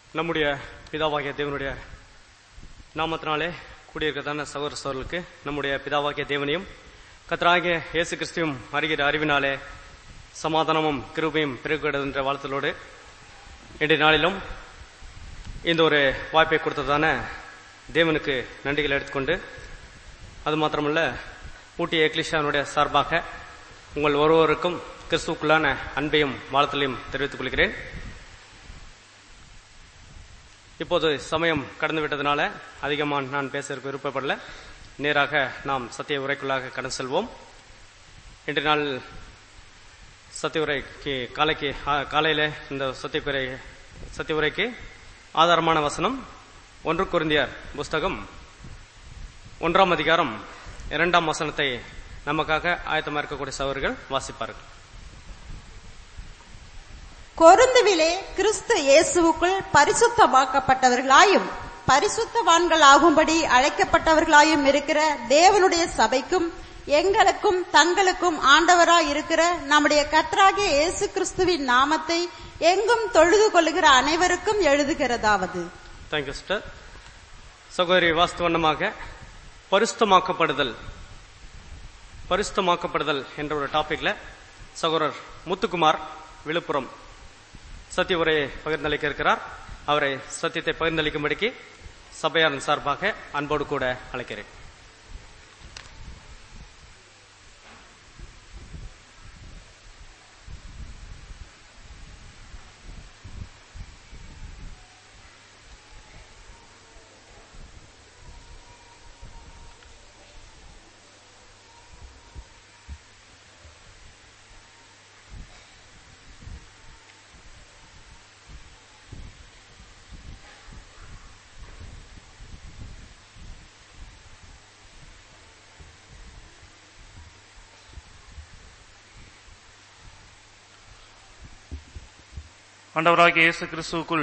நம்முடைய பிதாவாகிய தேவனுடைய நாமத்தினாலே கூடியிருக்கிறதான சகோதர சோழர்களுக்கு நம்முடைய பிதாவாகிய தேவனையும் கத்தராகிய இயேசு கிறிஸ்துவும் அறிகிற அறிவினாலே சமாதானமும் கிருபையும் பெருகிறது என்ற வாழ்த்தலோடு இன்றைய நாளிலும் இந்த ஒரு வாய்ப்பை கொடுத்ததான தேவனுக்கு நன்றிகள் எடுத்துக்கொண்டு அது மாத்திரமல்ல ஊட்டி எக்லிஷானுடைய சார்பாக உங்கள் ஒருவருக்கும் கிறிஸ்துவுக்குள்ளான அன்பையும் வாழ்த்தலையும் தெரிவித்துக் கொள்கிறேன் இப்போது சமயம் கடந்து விட்டதுனால அதிகமாக நான் பேசுவதற்கு விருப்பப்படல நேராக நாம் சத்திய உரைக்குள்ளாக கடந்து செல்வோம் இன்று நாள் சத்திய உரைக்கு காலைக்கு ஆ, காலையில இந்த சத்திய உரை சத்திய உரைக்கு ஆதாரமான வசனம் ஒன்று குருந்தியர் புஸ்தகம் ஒன்றாம் அதிகாரம் இரண்டாம் வசனத்தை நமக்காக ஆயத்தமாக இருக்கக்கூடிய சவர்கள் வாசிப்பார்கள் கொருந்துவிலே கிறிஸ்து இயேசுவுக்குள் பரிசுத்தமாக்கப்பட்டவர்களாயும் பரிசுத்தவான்கள் ஆகும்படி அழைக்கப்பட்டவர்களாயும் இருக்கிற தேவனுடைய சபைக்கும் எங்களுக்கும் தங்களுக்கும் ஆண்டவராய் இருக்கிற நம்முடைய கர்த்தராகிய இயேசு கிறிஸ்துவின் நாமத்தை எங்கும் தொழுது கொள்ளுகிற அனைவருக்கும் எழுதுகிறதாவது தேங்க்யூ சிஸ்டர் சகோதரி வாஸ்தவண்ணமாக பரிசுத்தமாக்கப்படுதல் பரிசுத்தமாக்கப்படுதல் என்ற ஒரு டாபிக்ல சகோதரர் முத்துக்குமார் விழுப்புரம் சத்திய உரையை பகிர்ந்தளிக்க இருக்கிறார் அவரை சத்தியத்தை பகிர்ந்தளிக்கும்படிக்கு சபையாரின் சார்பாக அன்போடு கூட அழைக்கிறேன் ஆண்டவராகிய இயேசு கிறிஸ்துவுக்குள்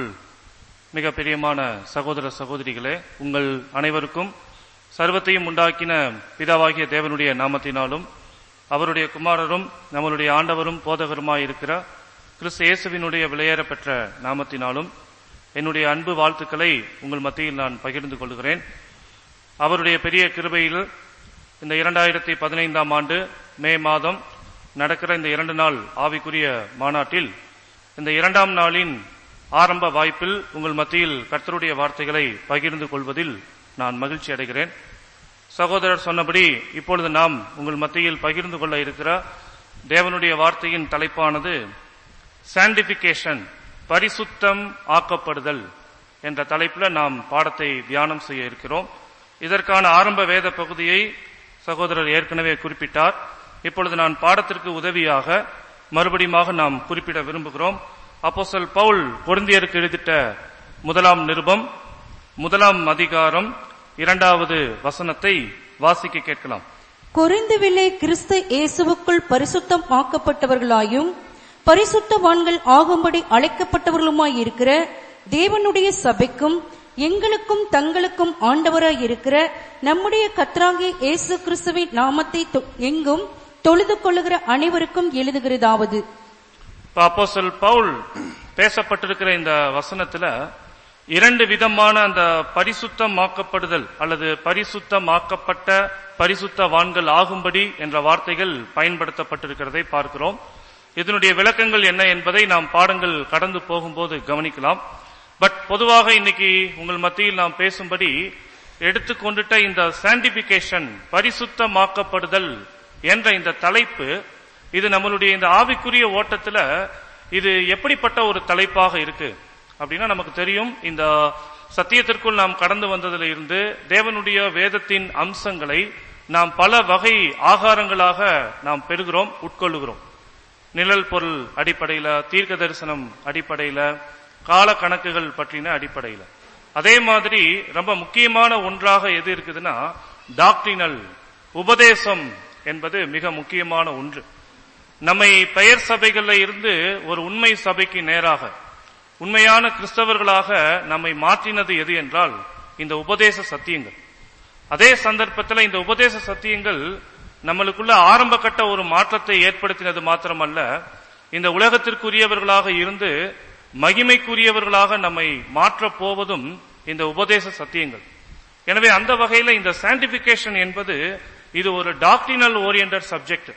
மிக பிரியமான சகோதர சகோதரிகளே உங்கள் அனைவருக்கும் சர்வத்தையும் உண்டாக்கின பிதாவாகிய தேவனுடைய நாமத்தினாலும் அவருடைய குமாரரும் நம்மளுடைய ஆண்டவரும் போதகருமாய் இருக்கிற கிறிஸ்து இயேசுவினுடைய விலையேறப்பெற்ற நாமத்தினாலும் என்னுடைய அன்பு வாழ்த்துக்களை உங்கள் மத்தியில் நான் பகிர்ந்து கொள்கிறேன் அவருடைய பெரிய கிருபையில் இந்த இரண்டாயிரத்தி பதினைந்தாம் ஆண்டு மே மாதம் நடக்கிற இந்த இரண்டு நாள் ஆவிக்குரிய மாநாட்டில் இந்த இரண்டாம் நாளின் ஆரம்ப வாய்ப்பில் உங்கள் மத்தியில் கர்த்தருடைய வார்த்தைகளை பகிர்ந்து கொள்வதில் நான் மகிழ்ச்சி அடைகிறேன் சகோதரர் சொன்னபடி இப்பொழுது நாம் உங்கள் மத்தியில் பகிர்ந்து கொள்ள இருக்கிற தேவனுடைய வார்த்தையின் தலைப்பானது சாண்டிபிகேஷன் பரிசுத்தம் ஆக்கப்படுதல் என்ற தலைப்பில் நாம் பாடத்தை தியானம் செய்ய இருக்கிறோம் இதற்கான ஆரம்ப வேத பகுதியை சகோதரர் ஏற்கனவே குறிப்பிட்டார் இப்பொழுது நான் பாடத்திற்கு உதவியாக மறுபடியுமாக நாம் குறிப்பிட விரும்புகிறோம் அப்போஸ்தலர் பவுல் பொருந்தியருக்கு எழுதிட்ட முதலாம் நிருபம் முதலாம் அதிகாரம் இரண்டாவது வசனத்தை வாசிக்க கேட்கலாம் கொரிந்துவிலே கிறிஸ்து இயேசுவுக்குள் பரிசுத்தம் ஆக்கப்பட்டவர்களாயும் பரிசுத்தவான்கள் ஆகும்படி அழைக்கப்பட்டவர்களுமாய் இருக்கிற தேவனுடைய சபைக்கும் எங்களுக்கும் தங்களுக்கும் ஆண்டவராய் இருக்கிற நம்முடைய கத்ராகிய இயேசு கிறிஸ்துவின் நாமத்தை தொ- எங்கும் தொழுது கொள்ளுகிற அனைவருக்கும் எழுதுகிறதாவது இப்ப அப்போஸ்தல் பவுல் பேசப்பட்டிருக்கிற இந்த வசனத்துல இரண்டு விதமான அந்த பரிசுத்தமாக்கப்படுதல் அல்லது பரிசுத்தமாக்கப்பட்ட பரிசுத்தவான்கள் ஆகும்படி என்ற வார்த்தைகள் பயன்படுத்தப்பட்டிருக்கிறதை பார்க்கிறோம் இதனுடைய விளக்கங்கள் என்ன என்பதை நாம் பாடங்கள் கடந்து போகும்போது கவனிக்கலாம் பட் பொதுவாக இன்னைக்கு உங்கள் மத்தியில் நாம் பேசும்படி எடுத்துக்கொண்டுட்ட இந்த சாண்டிபிகேஷன் பரிசுத்தமாக்கப்படுதல் என்ற இந்த தலைப்பு இது நம்மளுடைய இந்த ஆவிக்குரிய ஓட்டத்துல இது எப்படிப்பட்ட ஒரு தலைப்பாக இருக்கு அப்படின்னா நமக்கு தெரியும் இந்த சத்தியத்திற்குள் நாம் கடந்து வந்ததில் இருந்து தேவனுடைய வேதத்தின் அம்சங்களை நாம் பல வகை ஆகாரங்களாக நாம் பெறுகிறோம் உட்கொள்ளுகிறோம் நிழல் பொருள் அடிப்படையில தீர்க்க தரிசனம் அடிப்படையில கால கணக்குகள் பற்றின அடிப்படையில அதே மாதிரி ரொம்ப முக்கியமான ஒன்றாக எது இருக்குதுன்னா டாக்டினல் உபதேசம் என்பது மிக முக்கியமான ஒன்று நம்மை பெயர் சபைகள்ல இருந்து ஒரு உண்மை சபைக்கு நேராக உண்மையான கிறிஸ்தவர்களாக நம்மை மாற்றினது எது என்றால் இந்த உபதேச சத்தியங்கள் அதே சந்தர்ப்பத்தில் இந்த உபதேச சத்தியங்கள் நம்மளுக்குள்ள ஆரம்ப கட்ட ஒரு மாற்றத்தை ஏற்படுத்தினது மாத்திரமல்ல இந்த உலகத்திற்குரியவர்களாக இருந்து மகிமைக்குரியவர்களாக நம்மை மாற்றப் போவதும் இந்த உபதேச சத்தியங்கள் எனவே அந்த வகையில இந்த சாண்டிபிகேஷன் என்பது இது ஒரு டாக்டினல் ஓரியன்டட் சப்ஜெக்ட்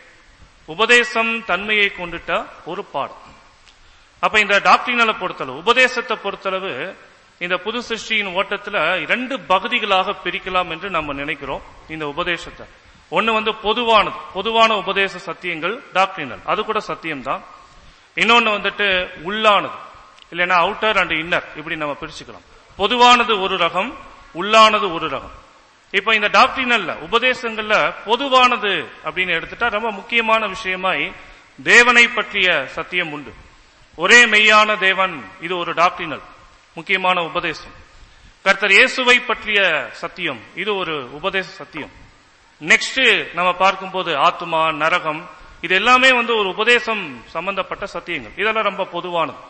உபதேசம் தன்மையை கொண்டுட்ட ஒரு பாடம் அப்ப இந்த டாக்டினலை பொறுத்தளவு உபதேசத்தை பொறுத்தளவு இந்த புது சிருஷ்டியின் ஓட்டத்துல இரண்டு பகுதிகளாக பிரிக்கலாம் என்று நம்ம நினைக்கிறோம் இந்த உபதேசத்தை ஒன்னு வந்து பொதுவானது பொதுவான உபதேச சத்தியங்கள் டாக்டினல் அது கூட சத்தியம்தான் இன்னொன்னு வந்துட்டு உள்ளானது இல்லைன்னா அவுட்டர் அண்ட் இன்னர் இப்படி நம்ம பிரிச்சுக்கலாம் பொதுவானது ஒரு ரகம் உள்ளானது ஒரு ரகம் இப்ப இந்த டாக்டினல்ல உபதேசங்கள்ல பொதுவானது அப்படின்னு எடுத்துட்டா ரொம்ப முக்கியமான விஷயமாய் தேவனை பற்றிய சத்தியம் உண்டு ஒரே மெய்யான தேவன் இது ஒரு டாக்டினல் முக்கியமான உபதேசம் கர்த்தர் இயேசுவை பற்றிய சத்தியம் இது ஒரு உபதேச சத்தியம் நெக்ஸ்ட் நம்ம பார்க்கும்போது ஆத்மா நரகம் இது எல்லாமே வந்து ஒரு உபதேசம் சம்பந்தப்பட்ட சத்தியங்கள் இதெல்லாம் ரொம்ப பொதுவானது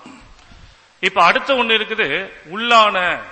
இப்ப அடுத்த ஒண்ணு இருக்குது உள்ளான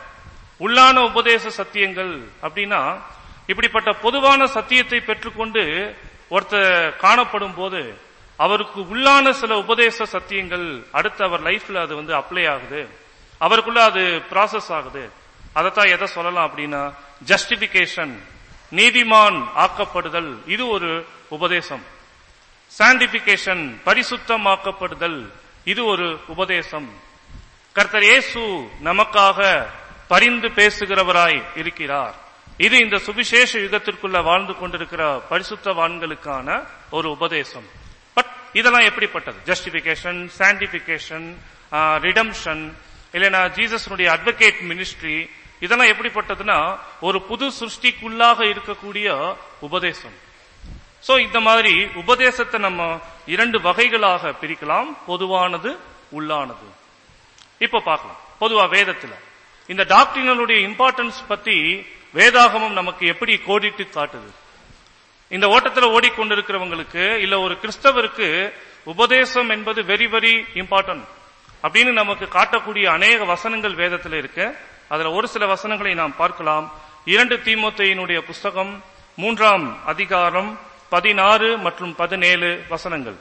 உள்ளான உபதேச சத்தியங்கள் அப்படின்னா இப்படிப்பட்ட பொதுவான சத்தியத்தை பெற்றுக்கொண்டு ஒருத்தர் காணப்படும் போது அவருக்கு உள்ளான சில உபதேச சத்தியங்கள் அடுத்து அவர் லைஃப்ல அது வந்து அப்ளை ஆகுது அவருக்குள்ள அது ப்ராசஸ் ஆகுது அதைத்தான் எதை சொல்லலாம் அப்படின்னா ஜஸ்டிபிகேஷன் நீதிமான் ஆக்கப்படுதல் இது ஒரு உபதேசம் சாண்டிபிகேஷன் பரிசுத்தமாக்கப்படுதல் இது ஒரு உபதேசம் கர்த்தர் இயேசு நமக்காக பரிந்து பேசுகிறவராய் இருக்கிறார் இது இந்த சுவிசேஷ யுகத்திற்குள்ள வாழ்ந்து கொண்டிருக்கிற பரிசுத்தவான்களுக்கான ஒரு உபதேசம் பட் இதெல்லாம் எப்படிப்பட்டது ஜஸ்டிபிகேஷன் சாண்டிபிகேஷன் ரிடம்ஷன் இல்லைன்னா ஜீசஸ்னுடைய அட்வொகேட் மினிஸ்ட்ரி இதெல்லாம் எப்படிப்பட்டதுன்னா ஒரு புது சிருஷ்டிக்குள்ளாக இருக்கக்கூடிய உபதேசம் சோ இந்த மாதிரி உபதேசத்தை நம்ம இரண்டு வகைகளாக பிரிக்கலாம் பொதுவானது உள்ளானது இப்ப பார்க்கலாம் பொதுவா வேதத்துல இந்த டாக்டினலுடைய இம்பார்ட்டன்ஸ் பத்தி வேதாகமம் நமக்கு எப்படி கோடிட்டு காட்டுது இந்த ஓட்டத்துல ஓடிக்கொண்டிருக்கிறவங்களுக்கு இல்ல ஒரு கிறிஸ்தவருக்கு உபதேசம் என்பது வெரி வெரி இம்பார்ட்டன்ட் அப்படின்னு நமக்கு காட்டக்கூடிய அநேக வசனங்கள் வேதத்துல இருக்கு அதுல ஒரு சில வசனங்களை நாம் பார்க்கலாம் இரண்டு தீமோத்தேயினுடைய புஸ்தகம் மூன்றாம் அதிகாரம் பதினாறு மற்றும் பதினேழு வசனங்கள்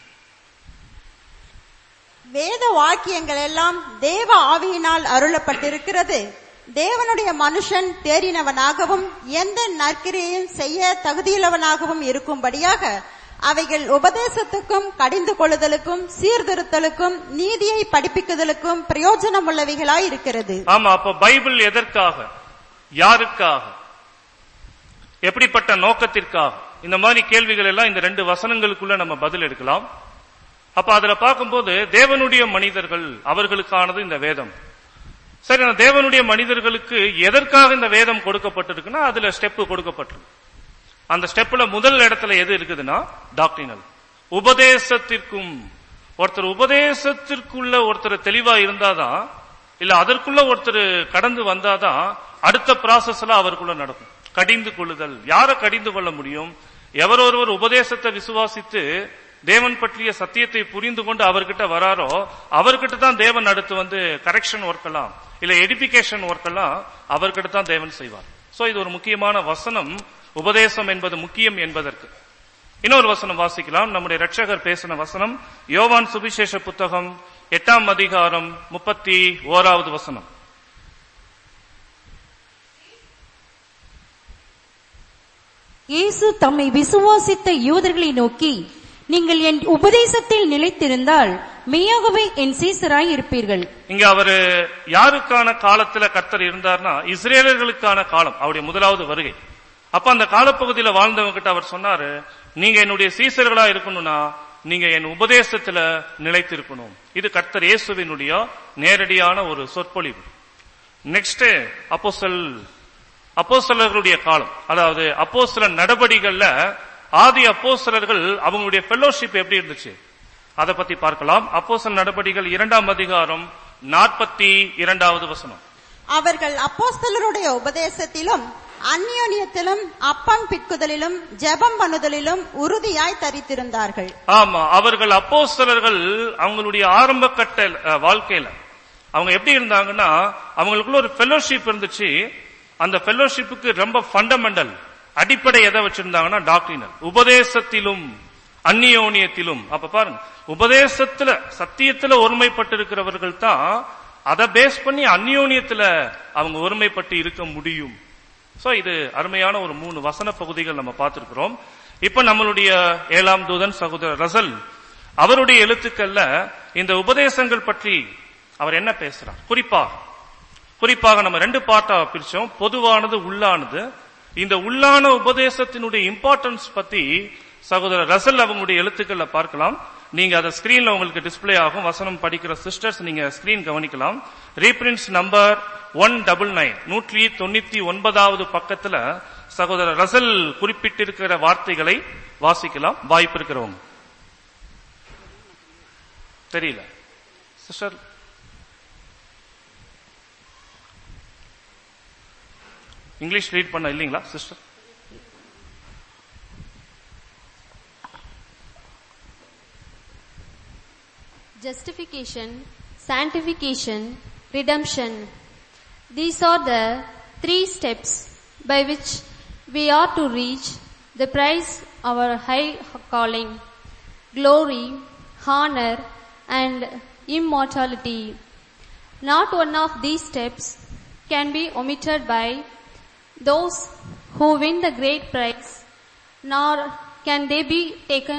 வேத வாக்கியங்கள் எல்லாம் தேவ ஆவியினால் அருளப்பட்டிருக்கிறது தேவனுடைய மனுஷன் தேறினவனாகவும் எந்த நற்கிரையும் செய்ய தகுதியுள்ளவனாகவும் இருக்கும்படியாக அவைகள் உபதேசத்துக்கும் கடிந்து கொள்ளுதலுக்கும் சீர்திருத்தலுக்கும் நீதியை படிப்பிக்குதலுக்கும் பிரயோஜனம் உள்ளவைகளாய் இருக்கிறது ஆமா அப்ப பைபிள் எதற்காக யாருக்காக எப்படிப்பட்ட நோக்கத்திற்காக இந்த மாதிரி கேள்விகள் எல்லாம் இந்த ரெண்டு வசனங்களுக்குள்ள நம்ம பதில் எடுக்கலாம் அப்ப அதுல பார்க்கும்போது தேவனுடைய மனிதர்கள் அவர்களுக்கானது இந்த வேதம் சரி அந்த தேவனுடைய மனிதர்களுக்கு எதற்காக இந்த வேதம் கொடுக்கப்பட்டிருக்குன்னா அதுல ஸ்டெப் கொடுக்கப்பட்டிருக்கு அந்த ஸ்டெப்ல முதல் இடத்துல எது இருக்குதுன்னா டாக்டினல் உபதேசத்திற்கும் ஒருத்தர் உபதேசத்திற்குள்ள ஒருத்தர் தெளிவா இருந்தாதான் இல்ல அதற்குள்ள ஒருத்தர் கடந்து வந்தாதான் அடுத்த ப்ராசஸ்ல அவருக்குள்ள நடக்கும் கடிந்து கொள்ளுதல் யாரை கடிந்து கொள்ள முடியும் எவர் ஒருவர் உபதேசத்தை விசுவாசித்து தேவன் பற்றிய சத்தியத்தை புரிந்து கொண்டு அவர்கிட்ட வராரோ அவர்கிட்ட தான் தேவன் அடுத்து வந்து கரெக்ஷன் ஒர்க் எல்லாம் இல்ல எடிபிகேஷன் ஒர்க் எல்லாம் அவர்கிட்ட தான் தேவன் செய்வார் சோ இது ஒரு முக்கியமான வசனம் உபதேசம் என்பது முக்கியம் என்பதற்கு இன்னொரு வசனம் வாசிக்கலாம் நம்முடைய ரட்சகர் பேசின வசனம் யோவான் சுவிசேஷ புத்தகம் எட்டாம் அதிகாரம் முப்பத்தி ஓராவது வசனம் இயேசு தம்மை விசுவாசித்த யூதர்களை நோக்கி நீங்கள் என் உபதேசத்தில் நிலைத்திருந்தால் மெய்யாகவே என் சீசராய் இருப்பீர்கள் இங்க அவரு யாருக்கான காலத்துல கர்த்தர் இருந்தார்னா இஸ்ரேலர்களுக்கான காலம் அவருடைய முதலாவது வருகை அப்ப அந்த காலப்பகுதியில வாழ்ந்தவங்க கிட்ட அவர் சொன்னாரு நீங்க என்னுடைய சீசர்களா இருக்கணும்னா நீங்க என் உபதேசத்துல நிலைத்திருக்கணும் இது கர்த்தர் இயேசுவினுடைய நேரடியான ஒரு சொற்பொழிவு நெக்ஸ்ட் அப்போஸ்தல் அப்போஸ்தலர்களுடைய காலம் அதாவது அப்போஸ்தல நடபடிகள்ல ஆதி அப்போஸ்தலர்கள் அவங்களுடைய ஃபெல்லோஷிப் எப்படி இருந்துச்சு அதை பத்தி பார்க்கலாம் அப்போஸ்தல நடபடிகள் இரண்டாம் அதிகாரம் நாற்பத்தி இரண்டாவது வசனம் அவர்கள் அப்போஸ்தலருடைய உபதேசத்திலும் அந்யோன்யத்திலும் அப்பம் பிட்குதலிலும் ஜெபம் பண்ணுதலிலும் உறுதியாய் தரித்திருந்தார்கள் ஆமா அவர்கள் அப்போஸ்தலர்கள் அவங்களுடைய ஆரம்ப கட்ட அஹ், வாழ்க்கையில அவங்க எப்படி இருந்தாங்கன்னா அவங்களுக்குள்ள ஒரு ஃபெல்லோஷிப் இருந்துச்சு அந்த ஃபெல்லோஷிப்புக்கு ரொம்ப ஃபண்டமெண்டல் அடிப்படை எதை வச்சிருந்தாங்கன்னா டாக்டினல் உபதேசத்திலும் அந்நியோனியத்திலும் அப்ப பாருங்க உபதேசத்துல சத்தியத்துல ஒருமைப்பட்டிருக்கிறவர்கள் தான் அதை பேஸ் பண்ணி அந்நியோனியத்துல அவங்க ஒருமைப்பட்டு இருக்க முடியும் சோ இது அருமையான ஒரு மூணு வசன பகுதிகள் நம்ம பார்த்திருக்கிறோம் இப்ப நம்மளுடைய ஏழாம் தூதன் சகோதரர் ரசல் அவருடைய எழுத்துக்கள்ல இந்த உபதேசங்கள் பற்றி அவர் என்ன பேசுறார் குறிப்பாக குறிப்பாக நம்ம ரெண்டு பார்ட்டா பிரிச்சோம் பொதுவானது உள்ளானது இந்த உள்ளான உபதேசத்தினுடைய இம்பார்ட்டன்ஸ் பத்தி சகோதரர் ரசல் அவங்களுடைய எழுத்துக்கள்ல பார்க்கலாம் நீங்க அதை ஸ்கிரீன்ல உங்களுக்கு டிஸ்ப்ளே ஆகும் வசனம் படிக்கிற சிஸ்டர்ஸ் நீங்க ஸ்கிரீன் கவனிக்கலாம் reprints number one double nine நூற்றி தொண்ணூத்தி ஒன்பதாவது பக்கத்துல சகோதரர் ரசல் குறிப்பிட்டிருக்கிற வார்த்தைகளை வாசிக்கலாம் வாய்ப்பு இருக்கிறவங்க தெரியல சிஸ்டர் இங்கிலீஷ் ரீட் பண்ண இல்லீங்களா sister justification, sanctification, redemption. These are the three steps by which we are to reach the prize of our high calling, glory, honor, and immortality. Not one of these steps can be omitted by those who win the great prize, nor can they be taken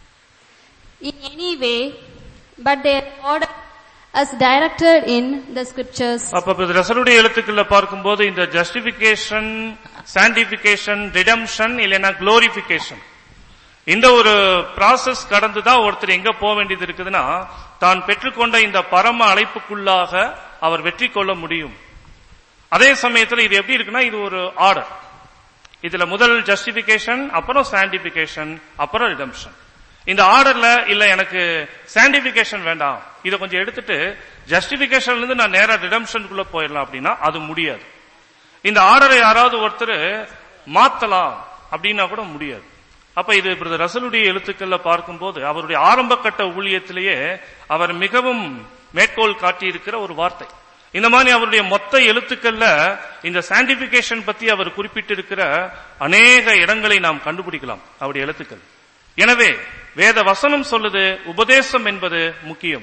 in any way, but they are ordered as directed in the scriptures. அப்ப இப்ப ரசருடைய எழுத்துக்கள்ல பார்க்கும்போது இந்த justification sanctification redemption இல்லைன்னா glorification இந்த ஒரு process கடந்து தான் ஒருத்தர் எங்க போக வேண்டியது இருக்குதுன்னா தான் பெற்றுக்கொண்ட இந்த பரம அழைப்புக்குள்ளாக அவர் வெற்றி கொள்ள முடியும் அதே சமயத்துல இது எப்படி இருக்குன்னா இது ஒரு ஆர்டர் இதுல முதல் ஜஸ்டிபிகேஷன் அப்புறம் சாண்டிபிகேஷன் அப்புறம் ரிடம்ஷன் இந்த ஆர்டர்ல இல்ல எனக்கு சாண்டிபிகேஷன் வேண்டாம் இதை கொஞ்சம் எடுத்துட்டு ஜஸ்டிபிகேஷன்ல இருந்து நான் நேரா ரிடம்ஷனுக்குள்ள போயிடலாம் அப்படின்னா அது முடியாது இந்த ஆர்டரை யாராவது ஒருத்தர் மாத்தலாம் அப்படின்னா கூட முடியாது அப்ப இது பிரதர் ரசலுடைய எழுத்துக்கள்ல பார்க்கும்போது அவருடைய ஆரம்ப கட்ட ஊழியத்திலேயே அவர் மிகவும் மேற்கோள் காட்டியிருக்கிற ஒரு வார்த்தை இந்த மாதிரி அவருடைய மொத்த எழுத்துக்கள்ல இந்த சாண்டிபிகேஷன் பத்தி அவர் குறிப்பிட்டிருக்கிற அநேக இடங்களை நாம் கண்டுபிடிக்கலாம் அவருடைய எழுத்துக்கள் எனவே வேத வசனம் சொல்லுது உபதேசம் என்பது முக்கியம்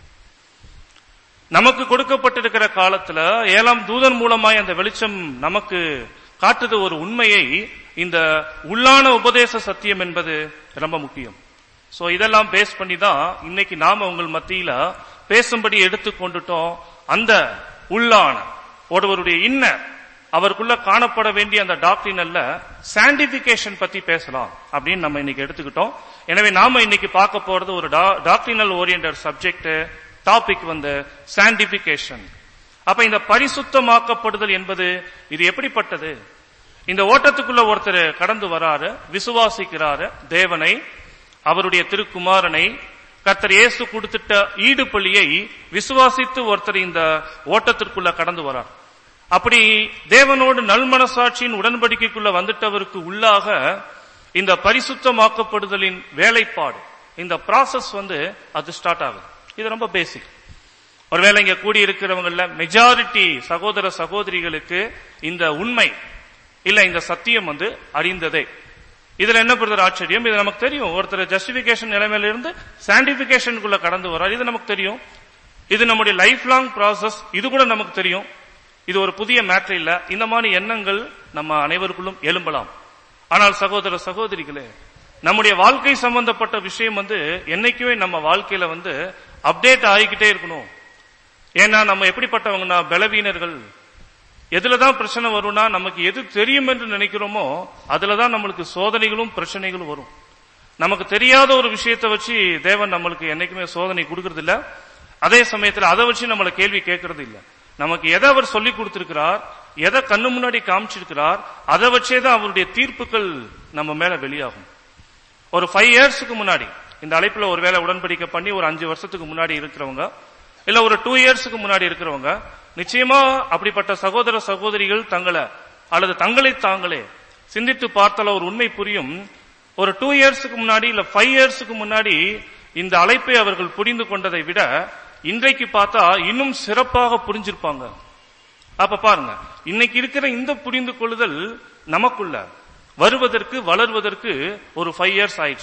நமக்கு கொடுக்கப்பட்டிருக்கிற காலத்துல ஏழாம் தூதன் மூலமாய் அந்த வெளிச்சம் நமக்கு காட்டுது ஒரு உண்மையை இந்த உள்ளான உபதேச சத்தியம் என்பது ரொம்ப முக்கியம் சோ இதெல்லாம் பேஸ் பண்ணி தான் இன்னைக்கு நாம உங்கள் மத்தியில பேசும்படி எடுத்துக்கொண்டுட்டோம் அந்த உள்ளான ஒருவருடைய இன்னர் அவருக்குள்ள காணப்பட வேண்டிய அந்த டாக்டரினல்ல சாண்டிபிகேஷன் பத்தி பேசலாம் அப்படின்னு நம்ம இன்னைக்கு எடுத்துக்கிட்டோம் எனவே நாம இன்னைக்கு பார்க்க போறது ஒரு டாக்டரினல் ஓரியன்டட் சப்ஜெக்ட் டாபிக் வந்து சாண்டிபிகேஷன் அப்ப இந்த பரிசுத்தமாக்கப்படுதல் என்பது இது எப்படிப்பட்டது இந்த ஓட்டத்துக்குள்ள ஒருத்தர் கடந்து வராரு விசுவாசிக்கிறாரு தேவனை அவருடைய திருக்குமாரனை கர்த்தர் இயேசு கொடுத்துட்ட ஈடுபலியை விசுவாசித்து ஒருத்தர் இந்த ஓட்டத்திற்குள்ள கடந்து வரார் அப்படி தேவனோடு நல்மனசாட்சியின் உடன்படிக்கைக்குள்ள வந்துட்டவருக்கு உள்ளாக இந்த பரிசுத்தமாக்கப்படுதலின் வேலைப்பாடு இந்த ப்ராசஸ் வந்து அது ஸ்டார்ட் ஆகுது இது ரொம்ப பேசிக் ஒருவேளை இங்க கூடி இருக்கிறவங்கள மெஜாரிட்டி சகோதர சகோதரிகளுக்கு இந்த உண்மை இல்ல இந்த சத்தியம் வந்து அறிந்ததே இதுல என்ன பிரதர் ஆச்சரியம் இது நமக்கு தெரியும் ஒருத்தர் ஜஸ்டிபிகேஷன் நிலைமையில இருந்து சாண்டிபிகேஷனுக்குள்ள கடந்து வர்றார் இது நமக்கு தெரியும் இது நம்முடைய லைஃப் லாங் ப்ராசஸ் இது கூட நமக்கு தெரியும் இது ஒரு புதிய மேட்டர் இல்ல இந்த மாதிரி எண்ணங்கள் நம்ம அனைவருக்குள்ளும் எழும்பலாம் ஆனால் சகோதர சகோதரிகளே நம்முடைய வாழ்க்கை சம்பந்தப்பட்ட விஷயம் வந்து என்னைக்குமே நம்ம வாழ்க்கையில வந்து அப்டேட் ஆகிக்கிட்டே இருக்கணும் ஏன்னா நம்ம எப்படிப்பட்டவங்கன்னா பலவீனர்கள் எதுலதான் பிரச்சனை வரும்னா நமக்கு எது தெரியும் என்று நினைக்கிறோமோ அதுலதான் நம்மளுக்கு சோதனைகளும் பிரச்சனைகளும் வரும் நமக்கு தெரியாத ஒரு விஷயத்தை வச்சு தேவன் நம்மளுக்கு என்னைக்குமே சோதனை கொடுக்கறது இல்ல அதே சமயத்துல அதை வச்சு நம்மள கேள்வி கேட்கறது இல்ல நமக்கு எதை அவர் சொல்லி கொடுத்திருக்கிறார் எதை கண்ணு முன்னாடி காமிச்சிருக்கிறார் அதை வச்சே தான் அவருடைய தீர்ப்புகள் நம்ம மேல வெளியாகும் ஒரு ஃபைவ் இயர்ஸ்க்கு முன்னாடி இந்த அழைப்புல ஒரு வேலை உடன்படிக்கை பண்ணி ஒரு அஞ்சு வருஷத்துக்கு முன்னாடி இருக்கிறவங்க இல்ல ஒரு டூ இயர்ஸ்க்கு முன்னாடி இருக்கிறவங்க நிச்சயமா அப்படிப்பட்ட சகோதர சகோதரிகள் தங்களை அல்லது தங்களை தாங்களே சிந்தித்து பார்த்தால ஒரு உண்மை புரியும் ஒரு டூ இயர்ஸ்க்கு முன்னாடி இல்ல ஃபைவ் இயர்ஸ்க்கு முன்னாடி இந்த அழைப்பை அவர்கள் புரிந்து கொண்டதை விட இன்றைக்கு பார்த்தா இன்னும் சிறப்பாக புரிஞ்சிருப்பாங்க அப்ப பாருங்க இன்னைக்கு இருக்கிற இந்த புரிந்து கொள்ளுதல் நமக்குள்ள வருவதற்கு வளர்வதற்கு ஒரு ஃபைவ் இயர்ஸ் ஆயிடுச்சு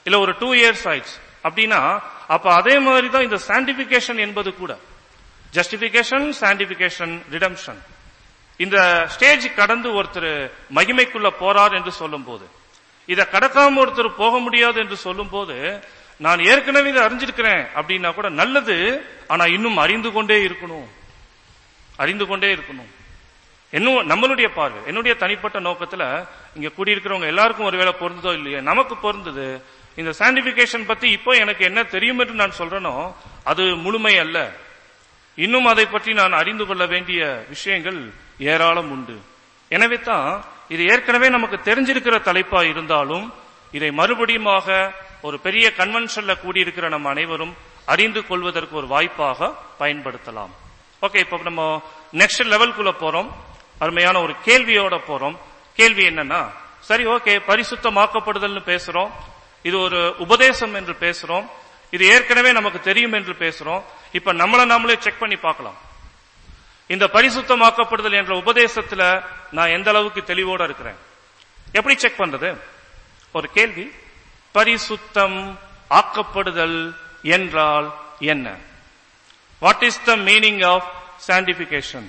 இல்ல ஒரு டூ இயர்ஸ் ஆயிடுச்சு அப்படின்னா அப்ப அதே மாதிரி தான் இந்த சாண்டிபிகேஷன் என்பது கூட ஜஸ்டிபிகேஷன் சாண்டிபிகேஷன் ரிடம்ஷன் இந்த ஸ்டேஜ் கடந்து ஒருத்தர் மகிமைக்குள்ள போறார் என்று சொல்லும் போது இதை கடக்காம ஒருத்தர் போக முடியாது என்று சொல்லும் போது நான் ஏற்கனவே இதை அறிஞ்சிருக்கிறேன் அப்படின்னா கூட நல்லது ஆனா இன்னும் அறிந்து கொண்டே இருக்கணும் அறிந்து கொண்டே இருக்கணும் இன்னும் நம்மளுடைய பார்வை என்னுடைய தனிப்பட்ட நோக்கத்துல இங்க கூடியிருக்கிறவங்க எல்லாருக்கும் ஒருவேளை பொருந்ததோ இல்லையா நமக்கு பொருந்தது இந்த சாண்டிபிகேஷன் பத்தி இப்போ எனக்கு என்ன தெரியும் என்று நான் சொல்றேனோ அது முழுமை அல்ல இன்னும் அதை பற்றி நான் அறிந்து கொள்ள வேண்டிய விஷயங்கள் ஏராளம் உண்டு எனவே தான் இது ஏற்கனவே நமக்கு தெரிஞ்சிருக்கிற தலைப்பா இருந்தாலும் இதை மறுபடியுமாக ஒரு பெரிய கன்வென்ஷன்ல கூடியிருக்கிற நம்ம அனைவரும் அறிந்து கொள்வதற்கு ஒரு வாய்ப்பாக பயன்படுத்தலாம் ஓகே இப்போ நம்ம நெக்ஸ்ட் லெவல்குள்ள போறோம் அருமையான ஒரு கேள்வியோட போறோம் கேள்வி என்னன்னா சரி ஓகே பரிசுத்தமாக்கப்படுதல்னு பேசுறோம் இது ஒரு உபதேசம் என்று பேசுறோம் இது ஏற்கனவே நமக்கு தெரியும் என்று பேசுறோம் இப்ப நம்மளை நாமளே செக் பண்ணி பார்க்கலாம் இந்த பரிசுத்தமாக்கப்படுதல் என்ற உபதேசத்துல நான் எந்த அளவுக்கு தெளிவோட இருக்கிறேன் எப்படி செக் பண்றது ஒரு கேள்வி பரிசுத்தம் ஆக்கப்படுதல் என்றால் என்ன what is the meaning of sanctification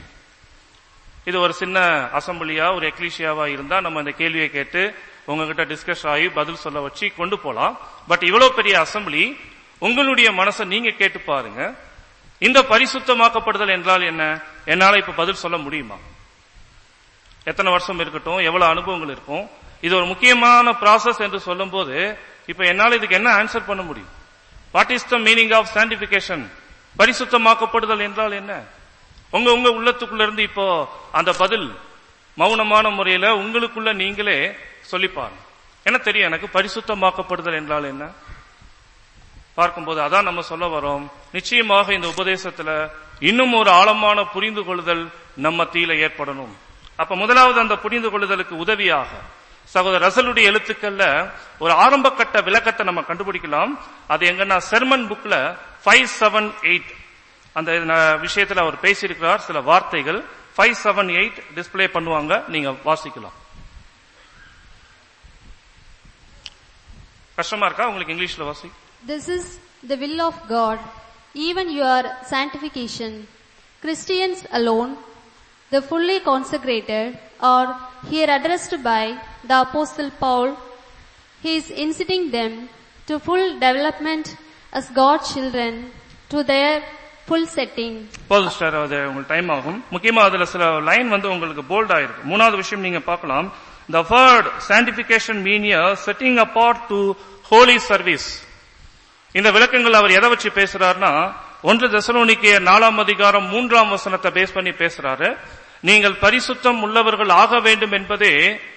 இது ஒரு சின்ன அசம்பிளியா ஒரு எக்லீஷியாவா இருந்தா நம்ம இந்த கேள்வியை கேட்டு உங்ககிட்ட டிஸ்கஸ் ஆகி பதில் சொல்ல வச்சு கொண்டு போலாம் பட் இவ்வளவு பெரிய அசம்பிளி உங்களுடைய மனசை நீங்க கேட்டு பாருங்க இந்த பரிசுத்தமாக்கப்படுதல் என்றால் என்ன என்னால இப்ப பதில் சொல்ல முடியுமா எத்தனை வருஷம் இருக்கட்டும் எவ்வளவு அனுபவங்கள் இருக்கும் இது ஒரு முக்கியமான ப்ராசஸ் என்று சொல்லும்போது இப்ப என்னால இதுக்கு என்ன ஆன்சர் பண்ண முடியும் what is the meaning of sanctification பரிசுத்தமாக்கப்படுதல் என்றால் என்ன உங்க உங்க உள்ளத்துக்குள்ள இருந்து இப்போ அந்த பதில் மௌனமான முறையில உங்களுக்குள்ள நீங்களே சொல்லிப்பாருங்க என்ன தெரியும் எனக்கு பரிசுத்தமாக்கப்படுதல் என்றால் என்ன பார்க்கும்போது அதான் நம்ம சொல்ல வரோம் நிச்சயமாக இந்த உபதேசத்துல இன்னும் ஒரு ஆழமான புரிந்து கொள்ளுதல் நம்ம மத்தியில ஏற்படணும் அப்ப முதலாவது அந்த புரிந்து கொள்ளுதலுக்கு உதவியாக சகோதரர் ரசலுடைய எழுத்துக்கள்ல ஒரு ஆரம்ப கட்ட விளக்கத்தை நம்ம கண்டுபிடிக்கலாம் அது எங்கன்னா செர்மன் புக்ல ஃபைவ் செவன் எயிட் அந்த ந- விஷயத்துல அவர் பேசியிருக்கிறார் சில வார்த்தைகள் ஃபைவ் செவன் எயிட் டிஸ்ப்ளே பண்ணுவாங்க நீங்க வாசிக்கலாம் கஷ்டமா இருக்கா உங்களுக்கு இங்கிலீஷ்ல வாசி This is the will of God, even your sanctification. Christians alone, the fully consecrated, are here addressed by the Apostle Paul. He is inciting them to full development as God's children to their full setting. போதும் sir அது உங்களுக்கு time ஆகும் முக்கியமா அதுல சில line வந்து உங்களுக்கு bolt ஆயிருக்கு மூணாவது விஷயம் நீங்க பார்க்கலாம் the word sanctification mean a setting apart to holy service இந்த விளக்கங்கள் அவர் எதை வச்சு பேசுறாருன்னா ஒன்று தெசலோனிக்கே நாலாம் அதிகாரம் மூன்றாம் வசனத்தை பேஸ் பண்ணி பேசுறாரு நீங்கள் பரிசுத்தம் உள்ளவர்கள் ஆக வேண்டும் என்பதே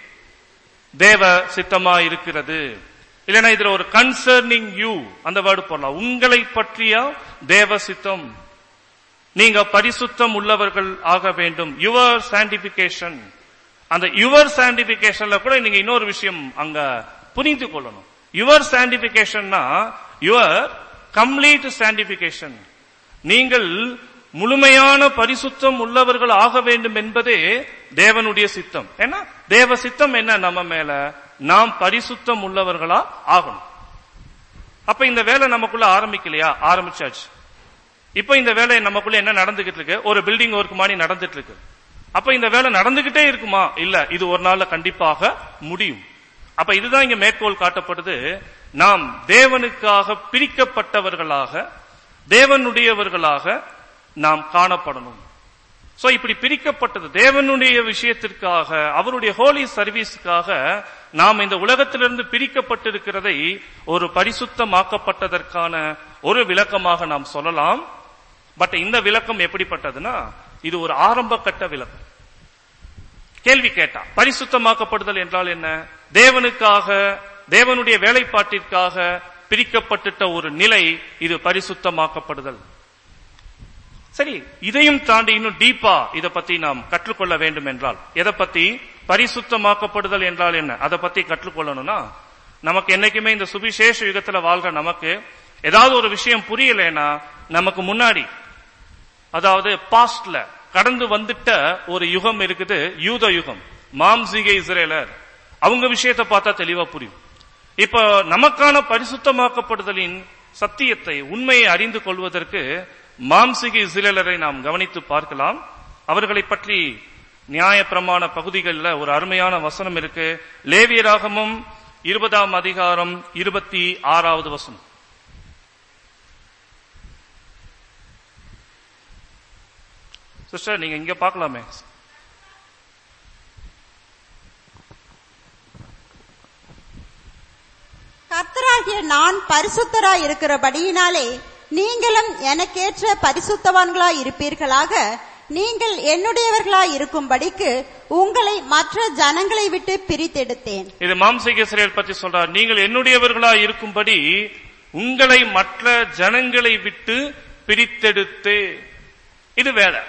தேவ சித்தமா இருக்கிறது இல்லைன்னா இதுல ஒரு கன்சர்னிங் யூ அந்த வேர்டு போடலாம் உங்களை பற்றிய தேவ சித்தம் நீங்க பரிசுத்தம் உள்ளவர்கள் ஆக வேண்டும் யுவர் சாண்டிபிகேஷன் அந்த யுவர் சாண்டிபிகேஷன்ல கூட நீங்க இன்னொரு விஷயம் அங்க புரிந்து கொள்ளணும் யுவர் சாண்டிபிகேஷன்னா யுவர் கம்ப்ளீட் சாண்டிபிகேஷன் நீங்கள் முழுமையான பரிசுத்தம் உள்ளவர்கள் ஆக வேண்டும் என்பதே தேவனுடைய சித்தம் ஏன்னா தேவ சித்தம் என்ன நம்ம மேல நாம் பரிசுத்தம் உள்ளவர்களா ஆகணும் அப்ப இந்த வேலை நமக்குள்ள ஆரம்பிக்கலையா ஆரம்பிச்சாச்சு இப்ப இந்த வேலை நமக்குள்ள என்ன நடந்துகிட்டு இருக்கு ஒரு பில்டிங் ஒர்க் மாதிரி நடந்துட்டு இருக்கு அப்ப இந்த வேலை நடந்துகிட்டே இருக்குமா இல்ல இது ஒரு நாள்ல கண்டிப்பாக முடியும் அப்ப இதுதான் இங்க மேற்கோள் காட்டப்படுது நாம் தேவனுக்காக பிரிக்கப்பட்டவர்களாக தேவனுடையவர்களாக நாம் காணப்படணும் சோ இப்படி பிரிக்கப்பட்டது தேவனுடைய விஷயத்திற்காக அவருடைய ஹோலி சர்வீஸுக்காக நாம் இந்த உலகத்திலிருந்து பிரிக்கப்பட்டிருக்கிறதை ஒரு பரிசுத்தமாக்கப்பட்டதற்கான ஒரு விளக்கமாக நாம் சொல்லலாம் பட் இந்த விளக்கம் எப்படிப்பட்டதுன்னா இது ஒரு ஆரம்ப கட்ட விளக்கம் கேள்வி கேட்டா பரிசுத்தமாக்கப்படுதல் என்றால் என்ன தேவனுக்காக தேவனுடைய வேலைப்பாட்டிற்காக பிரிக்கப்பட்டுட்ட ஒரு நிலை இது பரிசுத்தமாக்கப்படுதல் சரி இதையும் தாண்டி இன்னும் டீப்பா இதை பத்தி நாம் கற்றுக்கொள்ள வேண்டும் என்றால் எதை பத்தி பரிசுத்தமாக்கப்படுதல் என்றால் என்ன அதை பத்தி கற்றுக்கொள்ளணும்னா நமக்கு என்னைக்குமே இந்த சுவிசேஷ யுகத்துல வாழ்ற நமக்கு ஏதாவது ஒரு விஷயம் புரியலைன்னா நமக்கு முன்னாடி அதாவது பாஸ்ட்ல கடந்து வந்துட்ட ஒரு யுகம் இருக்குது யூத யுகம் மாம்சீக இஸ்ரேலர் அவங்க விஷயத்தை பார்த்தா தெளிவா புரியும் இப்போ நமக்கான பரிசுத்தமாக்கப்படுதலின் சத்தியத்தை உண்மையை அறிந்து கொள்வதற்கு மாம்சிக இஸ்ரேலரை நாம் கவனித்து பார்க்கலாம் அவர்களை பற்றி நியாயப்பிரமாண பகுதிகளில் ஒரு அருமையான வசனம் இருக்கு லேவியராகமும் இருபதாம் அதிகாரம் இருபத்தி ஆறாவது வசனம் சிஸ்டர் நீங்க இங்க பார்க்கலாமே கர்த்தராகிய நான் பரிசுத்தராய் இருக்கிறபடியினாலே நீங்களும் எனக்கேற்ற பரிசுத்தவான்களாய் இருப்பீர்களாக நீங்கள் என்னுடையவர்களாய் இருக்கும்படிக்கு உங்களை மற்ற ஜனங்களை விட்டு பிரித்தெடுத்தேன் இது மாம்சீக இஸ்ரேல் பற்றி சொல்றார் நீங்கள் என்னுடையவர்களா இருக்கும்படி உங்களை மற்ற ஜனங்களை விட்டு பிரித்தெடுத்து இது வேலை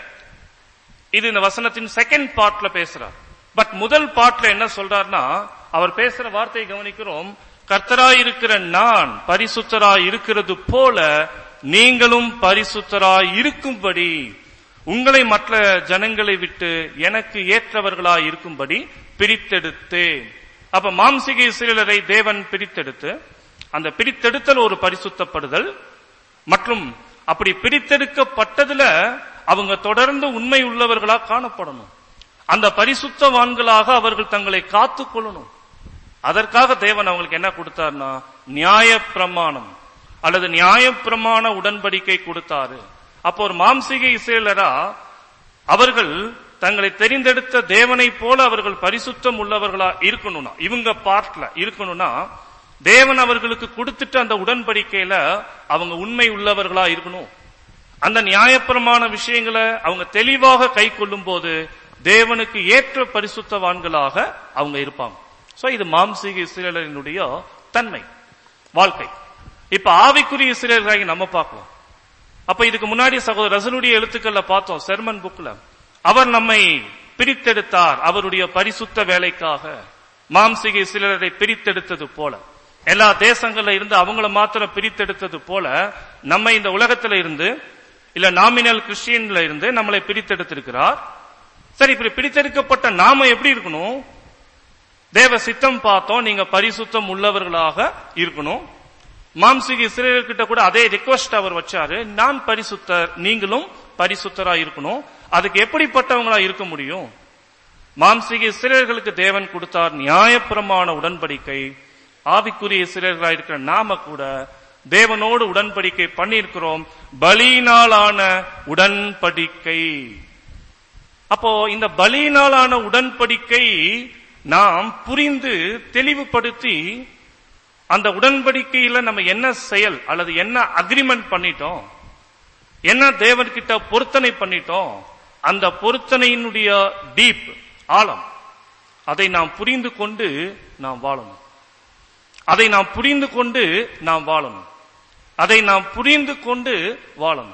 இது இந்த வசனத்தின் செகண்ட் பார்ட்ல பேசுறார் பட் முதல் பார்ட்ல என்ன சொல்றார்னா அவர் பேசுற வார்த்தையை கவனிக்கிறோம் கர்த்தராய் இருக்கிற நான் பரிசுத்தராய் இருக்கிறது போல நீங்களும் பரிசுத்தராய் இருக்கும்படி உங்களை மற்ற ஜனங்களை விட்டு எனக்கு ஏற்றவர்களாய் இருக்கும்படி பிரித்தெடுத்து அப்ப மாம்சிக இஸ்ரேலரை தேவன் பிரித்தெடுத்து அந்த பிரித்தெடுத்தல் ஒரு பரிசுத்தப்படுதல் மற்றும் அப்படி பிரித்தெடுக்கப்பட்டதுல அவங்க தொடர்ந்து உண்மை உள்ளவர்களா காணப்படணும் அந்த பரிசுத்தவான்களாக அவர்கள் தங்களை காத்துக் கொள்ளணும் அதற்காக தேவன் அவங்களுக்கு என்ன கொடுத்தார்னா நியாய பிரமாணம் அல்லது நியாயப்பிரமாண உடன்படிக்கை கொடுத்தாரு அப்போ ஒரு மாம்சீக இசைலரா அவர்கள் தங்களை தெரிந்தெடுத்த தேவனை போல அவர்கள் பரிசுத்தம் உள்ளவர்களா இருக்கணும்னா இவங்க பார்ட்ல இருக்கணும்னா தேவன் அவர்களுக்கு கொடுத்துட்டு அந்த உடன்படிக்கையில அவங்க உண்மை உள்ளவர்களா இருக்கணும் அந்த நியாயப்பிரமாண விஷயங்களை அவங்க தெளிவாக கை கொள்ளும் போது தேவனுக்கு ஏற்ற பரிசுத்தவான்களாக அவங்க இருப்பாங்க சோ இது மாம்சீக இஸ்ரேலரினுடைய தன்மை வாழ்க்கை இப்ப ஆவிக்குரிய இஸ்ரேலராகி நம்ம பார்க்கலாம் அப்ப இதுக்கு முன்னாடி சகோதரர் ரசலுடைய எழுத்துக்கள்ல பார்த்தோம் செர்மன் புக்ல அவர் நம்மை பிரித்தெடுத்தார் அவருடைய பரிசுத்த வேலைக்காக மாம்சீக இஸ்ரேலரை பிரித்தெடுத்தது போல எல்லா தேசங்கள்ல இருந்து அவங்கள மாத்திரம் பிரித்தெடுத்தது போல நம்ம இந்த உலகத்துல இருந்து இல்ல நாமினல் கிறிஸ்டியன்ல இருந்து நம்மளை பிரித்தெடுத்திருக்கிறார் சரி இப்படி பிரித்தெடுக்கப்பட்ட நாம எப்படி இருக்கணும் தேவ சித்தம் பார்த்தோம் நீங்க பரிசுத்தம் உள்ளவர்களாக இருக்கணும் மாம்சிக இஸ்ரேலர்கிட்ட கூட அதே ரிக்வஸ்ட் அவர் வச்சாரு நான் பரிசுத்தர் நீங்களும் பரிசுத்தரா இருக்கணும் அதுக்கு எப்படிப்பட்டவங்களா இருக்க முடியும் மாம்சிக இஸ்ரேலர்களுக்கு தேவன் கொடுத்தார் நியாயப்பிரமாண உடன்படிக்கை ஆவிக்குரிய இஸ்ரேலர்களா இருக்கிற நாம கூட தேவனோடு உடன்படிக்கை பண்ணியிருக்கிறோம் பலியினாலான உடன்படிக்கை அப்போ இந்த பலியினாலான உடன்படிக்கை நாம் புரிந்து தெளிவுபடுத்தி அந்த உடன்படிக்கையில நம்ம என்ன செயல் அல்லது என்ன அக்ரிமெண்ட் பண்ணிட்டோம் என்ன தேவன்கிட்ட பொருத்தனை பண்ணிட்டோம் அந்த பொருத்தனையினுடைய டீப் ஆழம் அதை நாம் புரிந்து கொண்டு நாம் வாழணும் அதை நாம் புரிந்து கொண்டு நாம் வாழணும் அதை நாம் புரிந்து கொண்டு வாழணும்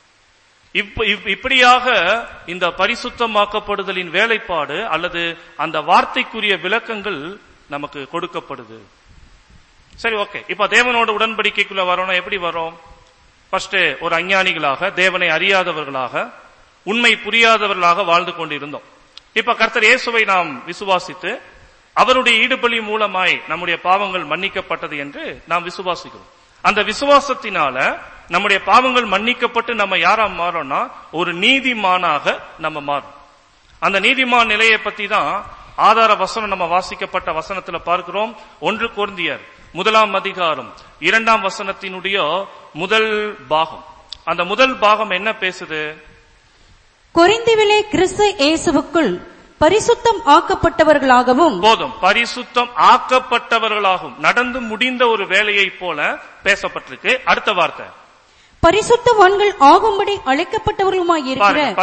இப்ப- இப்- இப்படியாக இந்த பரிசுத்தமாக்கப்படுதலின் வேலைப்பாடு அல்லது அந்த வார்த்தைக்குரிய விளக்கங்கள் நமக்கு கொடுக்கப்படுது சரி ஓகே இப்ப தேவனோட உடன்படிக்கைக்குள்ள வரணும் எப்படி வரும் ஃபர்ஸ்ட் ஒரு அஞ்ஞானிகளாக தேவனை அறியாதவர்களாக உண்மை புரியாதவர்களாக வாழ்ந்து கொண்டிருந்தோம் இப்ப கர்த்தர் இயேசுவை நாம் விசுவாசித்து அவருடைய ஈடுபலி மூலமாய் நம்முடைய பாவங்கள் மன்னிக்கப்பட்டது என்று நாம் விசுவாசிக்கிறோம் அந்த விசுவாசத்தினால நம்முடைய பாவங்கள் மன்னிக்கப்பட்டு நம்ம யாரா மாறோம்னா ஒரு நீதிமானாக நம்ம மாறும் அந்த நீதிமான் நிலையை பத்தி தான் ஆதார வசனம் நம்ம வாசிக்கப்பட்ட வசனத்துல பார்க்கிறோம் ஒன்று கொர்ந்தியர் முதலாம் அதிகாரம் இரண்டாம் வசனத்தினுடைய முதல் பாகம் அந்த முதல் பாகம் என்ன பேசுது கொரிந்துவிலே கிறிஸ்து இயேசுவுக்குள் பரிசுத்தம் ஆக்கப்பட்டவர்களாகவும் போதும் பரிசுத்தம் ஆக்கப்பட்டவர்களாகும் நடந்து முடிந்த ஒரு வேலையை போல பேசப்பட்டிருக்கு அடுத்த வார்த்தை பரிசுத்தவான்கள் ஆகும்படி அழைக்கப்பட்டவர்களுமாய் இருக்கிற பாருங்க,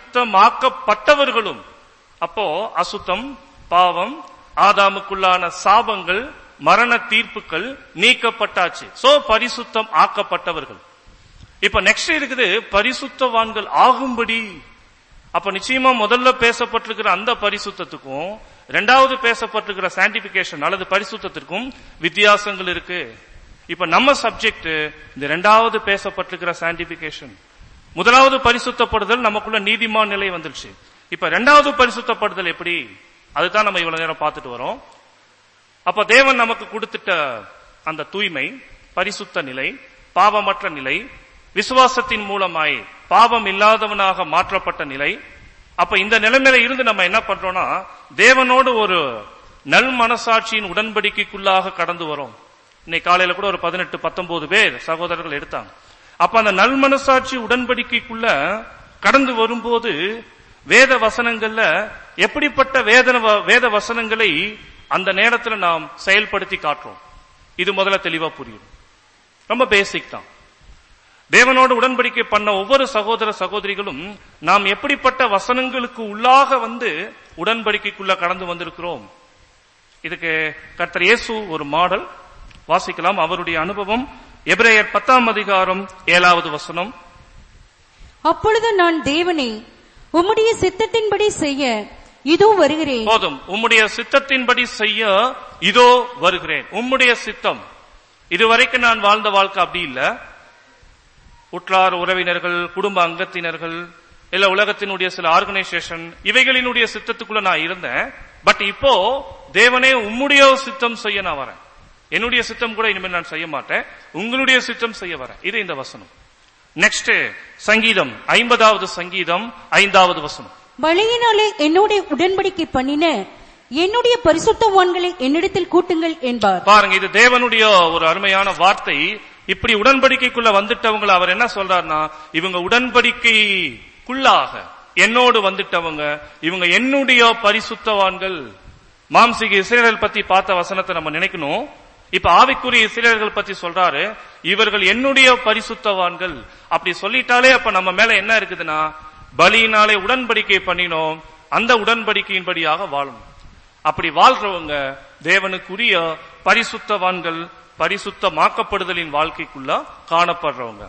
பரிசுத்தமாக்கப்பட்டவர்களும் அப்போ அசுத்தம் பாவம் ஆதாமுக்குள்ளான சாபங்கள் மரண தீர்ப்புகள் நீக்கப்பட்டாச்சு சோ பரிசுத்தம் ஆக்கப்பட்டவர்கள் இப்ப நெக்ஸ்ட் இருக்குது பரிசுத்தவான்கள் ஆகும்படி அப்ப நிச்சயமா முதல்ல பேசப்பட்டிருக்கிற அந்த பரிசுத்தத்துக்கும் இரண்டாவது பேசப்பட்டிருக்கிற சான்டிபிகேஷன் அல்லது பரிசுத்தத்திற்கும் வித்தியாசங்கள் இருக்கு இப்ப நம்ம சப்ஜெக்ட் இந்த இரண்டாவது பேசப்பட்டிருக்கிற சான்டிபிகேஷன் முதலாவது பரிசுத்தப்படுதல் நமக்குள்ள நீதிமான் நிலை வந்துருச்சு இப்ப இரண்டாவது பரிசுத்தப்படுதல் எப்படி அதுதான் நம்ம இவ்வளவு நேரம் பார்த்துட்டு வரோம் அப்ப தேவன் நமக்கு கொடுத்துட்ட அந்த தூய்மை பரிசுத்த நிலை பாவமற்ற நிலை விசுவாசத்தின் மூலமாய் பாவம் இல்லாதவனாக மாற்றப்பட்ட நிலை அப்ப இந்த நிலைமையில இருந்து நம்ம என்ன பண்றோம்னா தேவனோடு ஒரு நல் மனசாட்சியின் உடன்படிக்கைக்குள்ளாக கடந்து வரோம் இன்னைக்கு காலையில கூட ஒரு பதினெட்டு பத்தொன்பது பேர் சகோதரர்கள் எடுத்தாங்க அப்ப அந்த நல் மனசாட்சி உடன்படிக்கைக்குள்ள கடந்து வரும்போது வேத வசனங்கள்ல எப்படிப்பட்ட வேதன வேத வசனங்களை அந்த நேரத்துல நாம் செயல்படுத்தி காட்டுறோம் இது முதல்ல தெளிவா புரியும் ரொம்ப பேசிக் தான் தேவனோடு உடன்படிக்கை பண்ண ஒவ்வொரு சகோதர சகோதரிகளும் நாம் எப்படிப்பட்ட வசனங்களுக்கு உள்ளாக வந்து உடன்படிக்கைக்குள்ள கடந்து வந்திருக்கிறோம் இதுக்கு கர்த்தர் இயேசு ஒரு மாடல் வாசிக்கலாம் அவருடைய அனுபவம் எபிரேயர் பத்தாம் அதிகாரம் ஏழாவது வசனம் அப்பொழுது நான் தேவனே உம்முடைய சித்தத்தின்படி செய்ய இதோ வருகிறேன் போதும் உம்முடைய சித்தத்தின்படி செய்ய இதோ வருகிறேன் உம்முடைய சித்தம் இதுவரைக்கும் நான் வாழ்ந்த வாழ்க்கை அப்படி இல்ல உற்றார் உறவினர்கள் குடும்ப அங்கத்தினர்கள் இல்ல உலகத்தினுடைய சில ஆர்கனைசேஷன் இவைகளினுடைய சித்தத்துக்குள்ள நான் இருந்தேன் பட் இப்போ தேவனே உம்முடைய சித்தம் செய்ய நான் வரேன் என்னுடைய சித்தம் கூட இனிமேல் நான் செய்ய மாட்டேன் உங்களுடைய சித்தம் செய்ய வரேன் இது இந்த வசனம் நெக்ஸ்ட் சங்கீதம் ஐம்பதாவது சங்கீதம் ஐந்தாவது வசனம் பலியினாலே என்னோட உடன்படிக்கை பண்ணின என்னுடைய பரிசுத்தவான்களை என்னிடத்தில் கூட்டுங்கள் என்பார் பாருங்க இது தேவனுடைய ஒரு அருமையான வார்த்தை இப்படி உடன்படிக்கைக்குள்ள வந்துட்டவங்களை அவர் என்ன சொல்றாருன்னா இவங்க உடன்படிக்கைக்குள்ளாக என்னோடு வந்துட்டவங்க இவங்க என்னுடைய பரிசுத்தவான்கள் மாம்சிக இஸ்ரேலர்கள் பத்தி பார்த்த வசனத்தை நம்ம நினைக்கணும் இப்ப ஆவிக்குரிய இஸ்ரேலர்கள் பத்தி சொல்றாரு இவர்கள் என்னுடைய பரிசுத்தவான்கள் அப்படி சொல்லிட்டாலே அப்ப நம்ம மேல என்ன இருக்குதுன்னா பலியினாலே உடன்படிக்கை பண்ணினோம் அந்த உடன்படிக்கையின்படியாக வாழணும் அப்படி வாழ்றவங்க தேவனுக்குரிய பரிசுத்தவான்கள் பரிசுத்தமாக்கப்படுதலின் வாழ்க்கைக்குள்ள காணப்படுறவங்க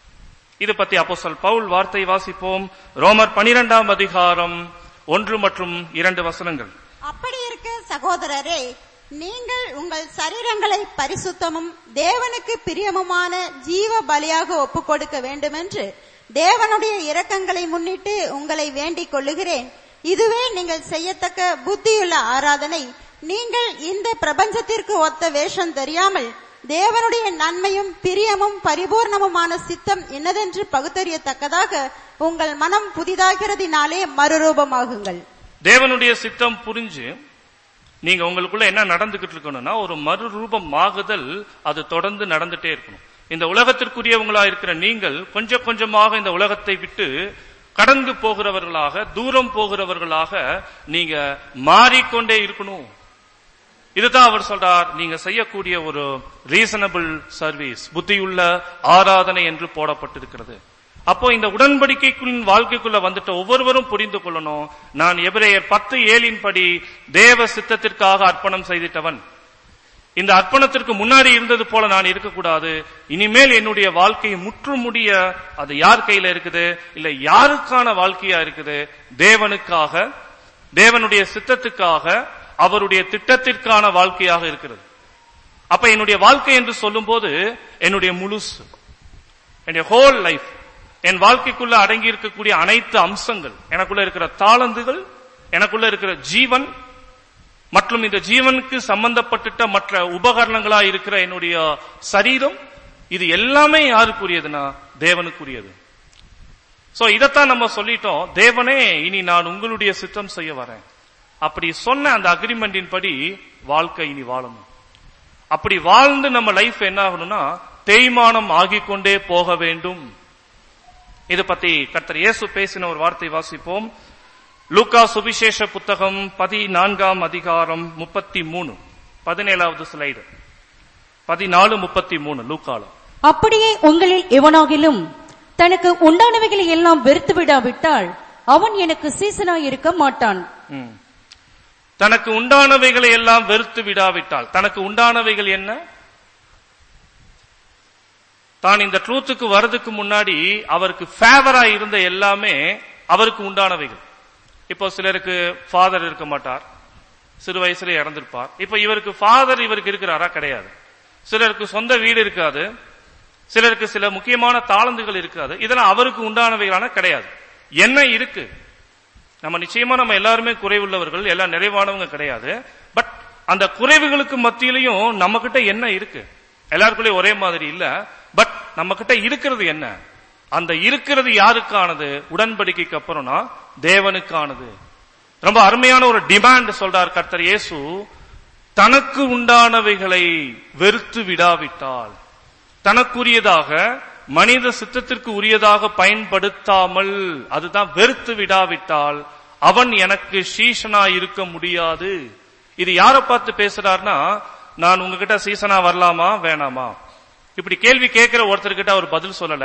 இது பத்தி அப்போஸ்தலர் பவுல் வார்த்தை வாசிப்போம் ரோமர் பனிரெண்டாம் அதிகாரம் ஒன்று மற்றும் இரண்டு வசனங்கள் அப்படி இருக்க சகோதரரே நீங்கள் உங்கள் சரீரங்களை பரிசுத்தமும் தேவனுக்கு பிரியமுமான ஜீவ பலியாக ஒப்புக் கொடுக்க வேண்டுமென்று தேவனுடைய இரக்கங்களை முன்னிட்டு உங்களை வேண்டிக் கொள்ளுகிறேன் இதுவே நீங்கள் செய்யத்தக்க புத்தியுள்ள ஆராதனை நீங்கள் இந்த பிரபஞ்சத்திற்கு ஒத்த வேஷம் தெரியாமல் தேவனுடைய நன்மையும் பிரியமும் பரிபூர்ணமுமான சித்தம் என்னதென்று பகுத்தறியத்தக்கதாக உங்கள் மனம் புதிதாகிறதினாலே மறுரூபமாகுங்கள் தேவனுடைய சித்தம் புரிஞ்சு நீங்க உங்களுக்குள்ள என்ன நடந்துகிட்டு இருக்கணும்னா ஒரு மறுரூபம் ஆகுதல் அது தொடர்ந்து நடந்துட்டே இருக்கணும் இந்த உலகத்திற்குரியவங்களா இருக்கிற நீங்கள் கொஞ்சம் கொஞ்சமாக இந்த உலகத்தை விட்டு கடந்து போகிறவர்களாக தூரம் போகிறவர்களாக நீங்க மாறிக்கொண்டே இருக்கணும் இதுதான் அவர் சொல்றார் நீங்க செய்யக்கூடிய ஒரு ரீசனபிள் சர்வீஸ் புத்தியுள்ள ஆராதனை என்று போடப்பட்டிருக்கிறது அப்போ இந்த உடன்படிக்கைக்குள் வாழ்க்கைக்குள்ள வந்துட்ட ஒவ்வொருவரும் புரிந்து கொள்ளணும் நான் எபிரேயர் பத்து ஏழின் படி தேவ சித்தத்திற்காக அர்ப்பணம் செய்திட்டவன் இந்த அர்ப்பணத்திற்கு முன்னாடி இருந்தது போல நான் இருக்கக்கூடாது இனிமேல் என்னுடைய வாழ்க்கை முற்றுமுடிய அது யார் கையில இருக்குது இல்ல யாருக்கான வாழ்க்கையா இருக்குது தேவனுக்காக தேவனுடைய சித்தத்துக்காக அவருடைய திட்டத்திற்கான வாழ்க்கையாக இருக்கிறது அப்ப என்னுடைய வாழ்க்கை என்று சொல்லும்போது என்னுடைய முழுசு என்னுடைய ஹோல் லைஃப் என் வாழ்க்கைக்குள்ள அடங்கி இருக்கக்கூடிய அனைத்து அம்சங்கள் எனக்குள்ள இருக்கிற தாளந்துகள் எனக்குள்ள இருக்கிற ஜீவன் மற்றும் இந்த ஜீவனுக்கு சம்பந்தப்பட்டுட்ட மற்ற உபகரணங்களா இருக்கிற என்னுடைய சரீரம் இது எல்லாமே யாருக்குரியதுன்னா தேவனுக்குரியது சோ இதத்தான் நம்ம சொல்லிட்டோம் தேவனே இனி நான் உங்களுடைய சித்தம் செய்ய வரேன் அப்படி சொன்ன அந்த அக்ரிமெண்டின் படி வாழ்க்கை இனி வாழணும் அப்படி வாழ்ந்து நம்ம லைஃப் என்ன ஆகணும்னா தேய்மானம் ஆகிக்கொண்டே போக வேண்டும் இது பத்தி கர்த்தர் இயேசு பேசின ஒரு வார்த்தை வாசிப்போம் லூக்கா சுவிசேஷ புத்தகம் பதினான்காம் அதிகாரம் முப்பத்தி மூணு பதினேழாவது ஸ்லைடு பதினாலு முப்பத்தி மூணு லூக்கால அப்படியே உங்களில் எவனாகிலும் தனக்கு உண்டானவைகளை எல்லாம் வெறுத்து விடாவிட்டால் அவன் எனக்கு சீசனாய் இருக்க மாட்டான் ம். தனக்கு உண்டானவைகளை எல்லாம் வெறுத்து விடாவிட்டால் தனக்கு உண்டானவைகள் என்ன தான் இந்த ட்ரூத்துக்கு வரதுக்கு முன்னாடி அவருக்கு ஃபேவரா இருந்த எல்லாமே அவருக்கு உண்டானவைகள் இப்போ சிலருக்கு ஃபாதர் இருக்க மாட்டார் சிறு வயசுல இறந்திருப்பார் இப்ப இவருக்கு ஃபாதர் இவருக்கு இருக்கிறாரா கிடையாது சிலருக்கு சொந்த வீடு இருக்காது சிலருக்கு சில முக்கியமான தாளந்துகள் இருக்காது இதெல்லாம் அவருக்கு உண்டானவைகளான கிடையாது என்ன இருக்கு நம்ம நிச்சயமா நம்ம எல்லாருமே குறைவுள்ளவர்கள் எல்லாம் நிறைவானவங்க கிடையாது பட் அந்த குறைவுகளுக்கு மத்தியிலையும் நம்ம கிட்ட என்ன இருக்கு எல்லாருக்குள்ளயும் ஒரே மாதிரி இல்ல பட் நம்ம கிட்ட இருக்கிறது என்ன அந்த இருக்கிறது யாருக்கானது உடன்படிக்கைக்கு அப்புறம்னா தேவனுக்கானது ரொம்ப அருமையான ஒரு டிமாண்ட் சொல்றார் கர்த்தர் இயேசு தனக்கு உண்டானவைகளை வெறுத்து விடாவிட்டால் தனக்குரியதாக மனித சித்தத்திற்கு உரியதாக பயன்படுத்தாமல் அதுதான் வெறுத்து விடாவிட்டால் அவன் எனக்கு சீசனா இருக்க முடியாது இது யாரை பார்த்து பேசுறாருன்னா நான் உங்ககிட்ட சீசனா வரலாமா வேணாமா இப்படி கேள்வி கேட்கிற ஒருத்தர்கிட்ட அவர் பதில் சொல்லல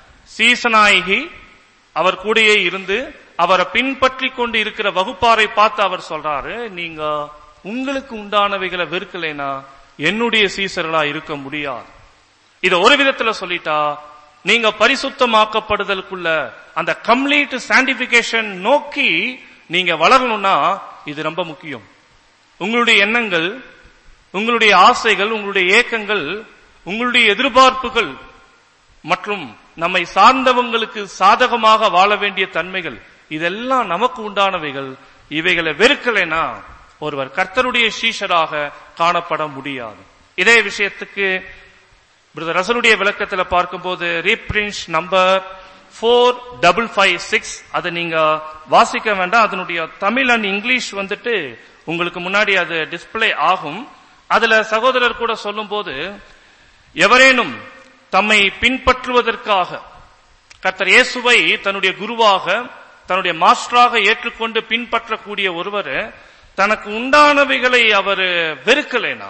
சீசனாகி அவர் கூடயே இருந்து அவரை பின்பற்றி கொண்டு இருக்கிற வகுப்பாரை பார்த்து அவர் சொல்றாரு நீங்க உங்களுக்கு உண்டானவைகளை வெறுக்கலைனா என்னுடைய சீசர்களா இருக்க முடியாது இத ஒரு விதத்துல சொல்லிட்டா நீங்க பரிசுத்தமாக்கப்படுதலுக்குள்ள அந்த கம்ப்ளீட் சாண்டிபிகேஷன் நோக்கி நீங்க வளரணும்னா இது ரொம்ப முக்கியம் உங்களுடைய எண்ணங்கள் உங்களுடைய ஆசைகள் உங்களுடைய ஏக்கங்கள் உங்களுடைய எதிர்பார்ப்புகள் மற்றும் நம்மை சார்ந்தவங்களுக்கு சாதகமாக வாழ வேண்டிய தன்மைகள் இதெல்லாம் நமக்கு உண்டானவைகள் இவைகளை வெறுக்கலைனா ஒருவர் கர்த்தருடைய சீஷராக காணப்பட முடியாது இதே விஷயத்துக்கு பிரதர் ரசலுடைய விளக்கத்துல பார்க்கும்போது reprints number four double five six அதை நீங்க வாசிக்க வேண்டாம் அதனுடைய தமிழ் அண்ட் இங்கிலீஷ் வந்துட்டு உங்களுக்கு முன்னாடி அது டிஸ்பிளே ஆகும் அதுல சகோதரர் கூட சொல்லும்போது எவரேனும் தம்மை பின்பற்றுவதற்காக கர்த்தர் இயேசுவை தன்னுடைய குருவாக தன்னுடைய மாஸ்டராக ஏற்றுக்கொண்டு பின்பற்றக்கூடிய ஒருவர் தனக்கு உண்டானவைகளை அவர் வெறுக்கலேனா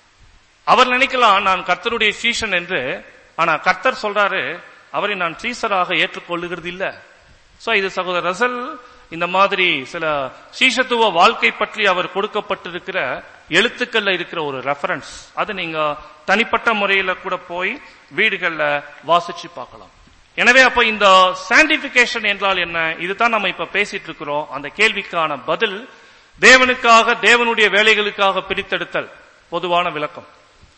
அவர் நினைக்கலாம் நான் கர்த்தருடைய சீசன் என்று ஆனா கர்த்தர் சொல்றாரு அவரை நான் சீசராக ஏற்றுக்கொள்ளுகிறது இல்ல சோ இது சகோதரர் ரசல் இந்த மாதிரி சில சீசத்துவ வாழ்க்கை பற்றி அவர் கொடுக்கப்பட்டிருக்கிற எழுத்துக்கள்ல இருக்கிற ஒரு ரெஃபரன்ஸ் அது நீங்க தனிப்பட்ட முறையில கூட போய் வீடுகள்ல வாசிச்சு பார்க்கலாம் எனவே அப்ப இந்த சாண்டிபிகேஷன் என்றால் என்ன இதுதான் நம்ம இப்ப பேசிட்டு இருக்கிறோம் அந்த கேள்விக்கான பதில் தேவனுக்காக தேவனுடைய வேலைகளுக்காக பிரித்தெடுத்தல் பொதுவான விளக்கம்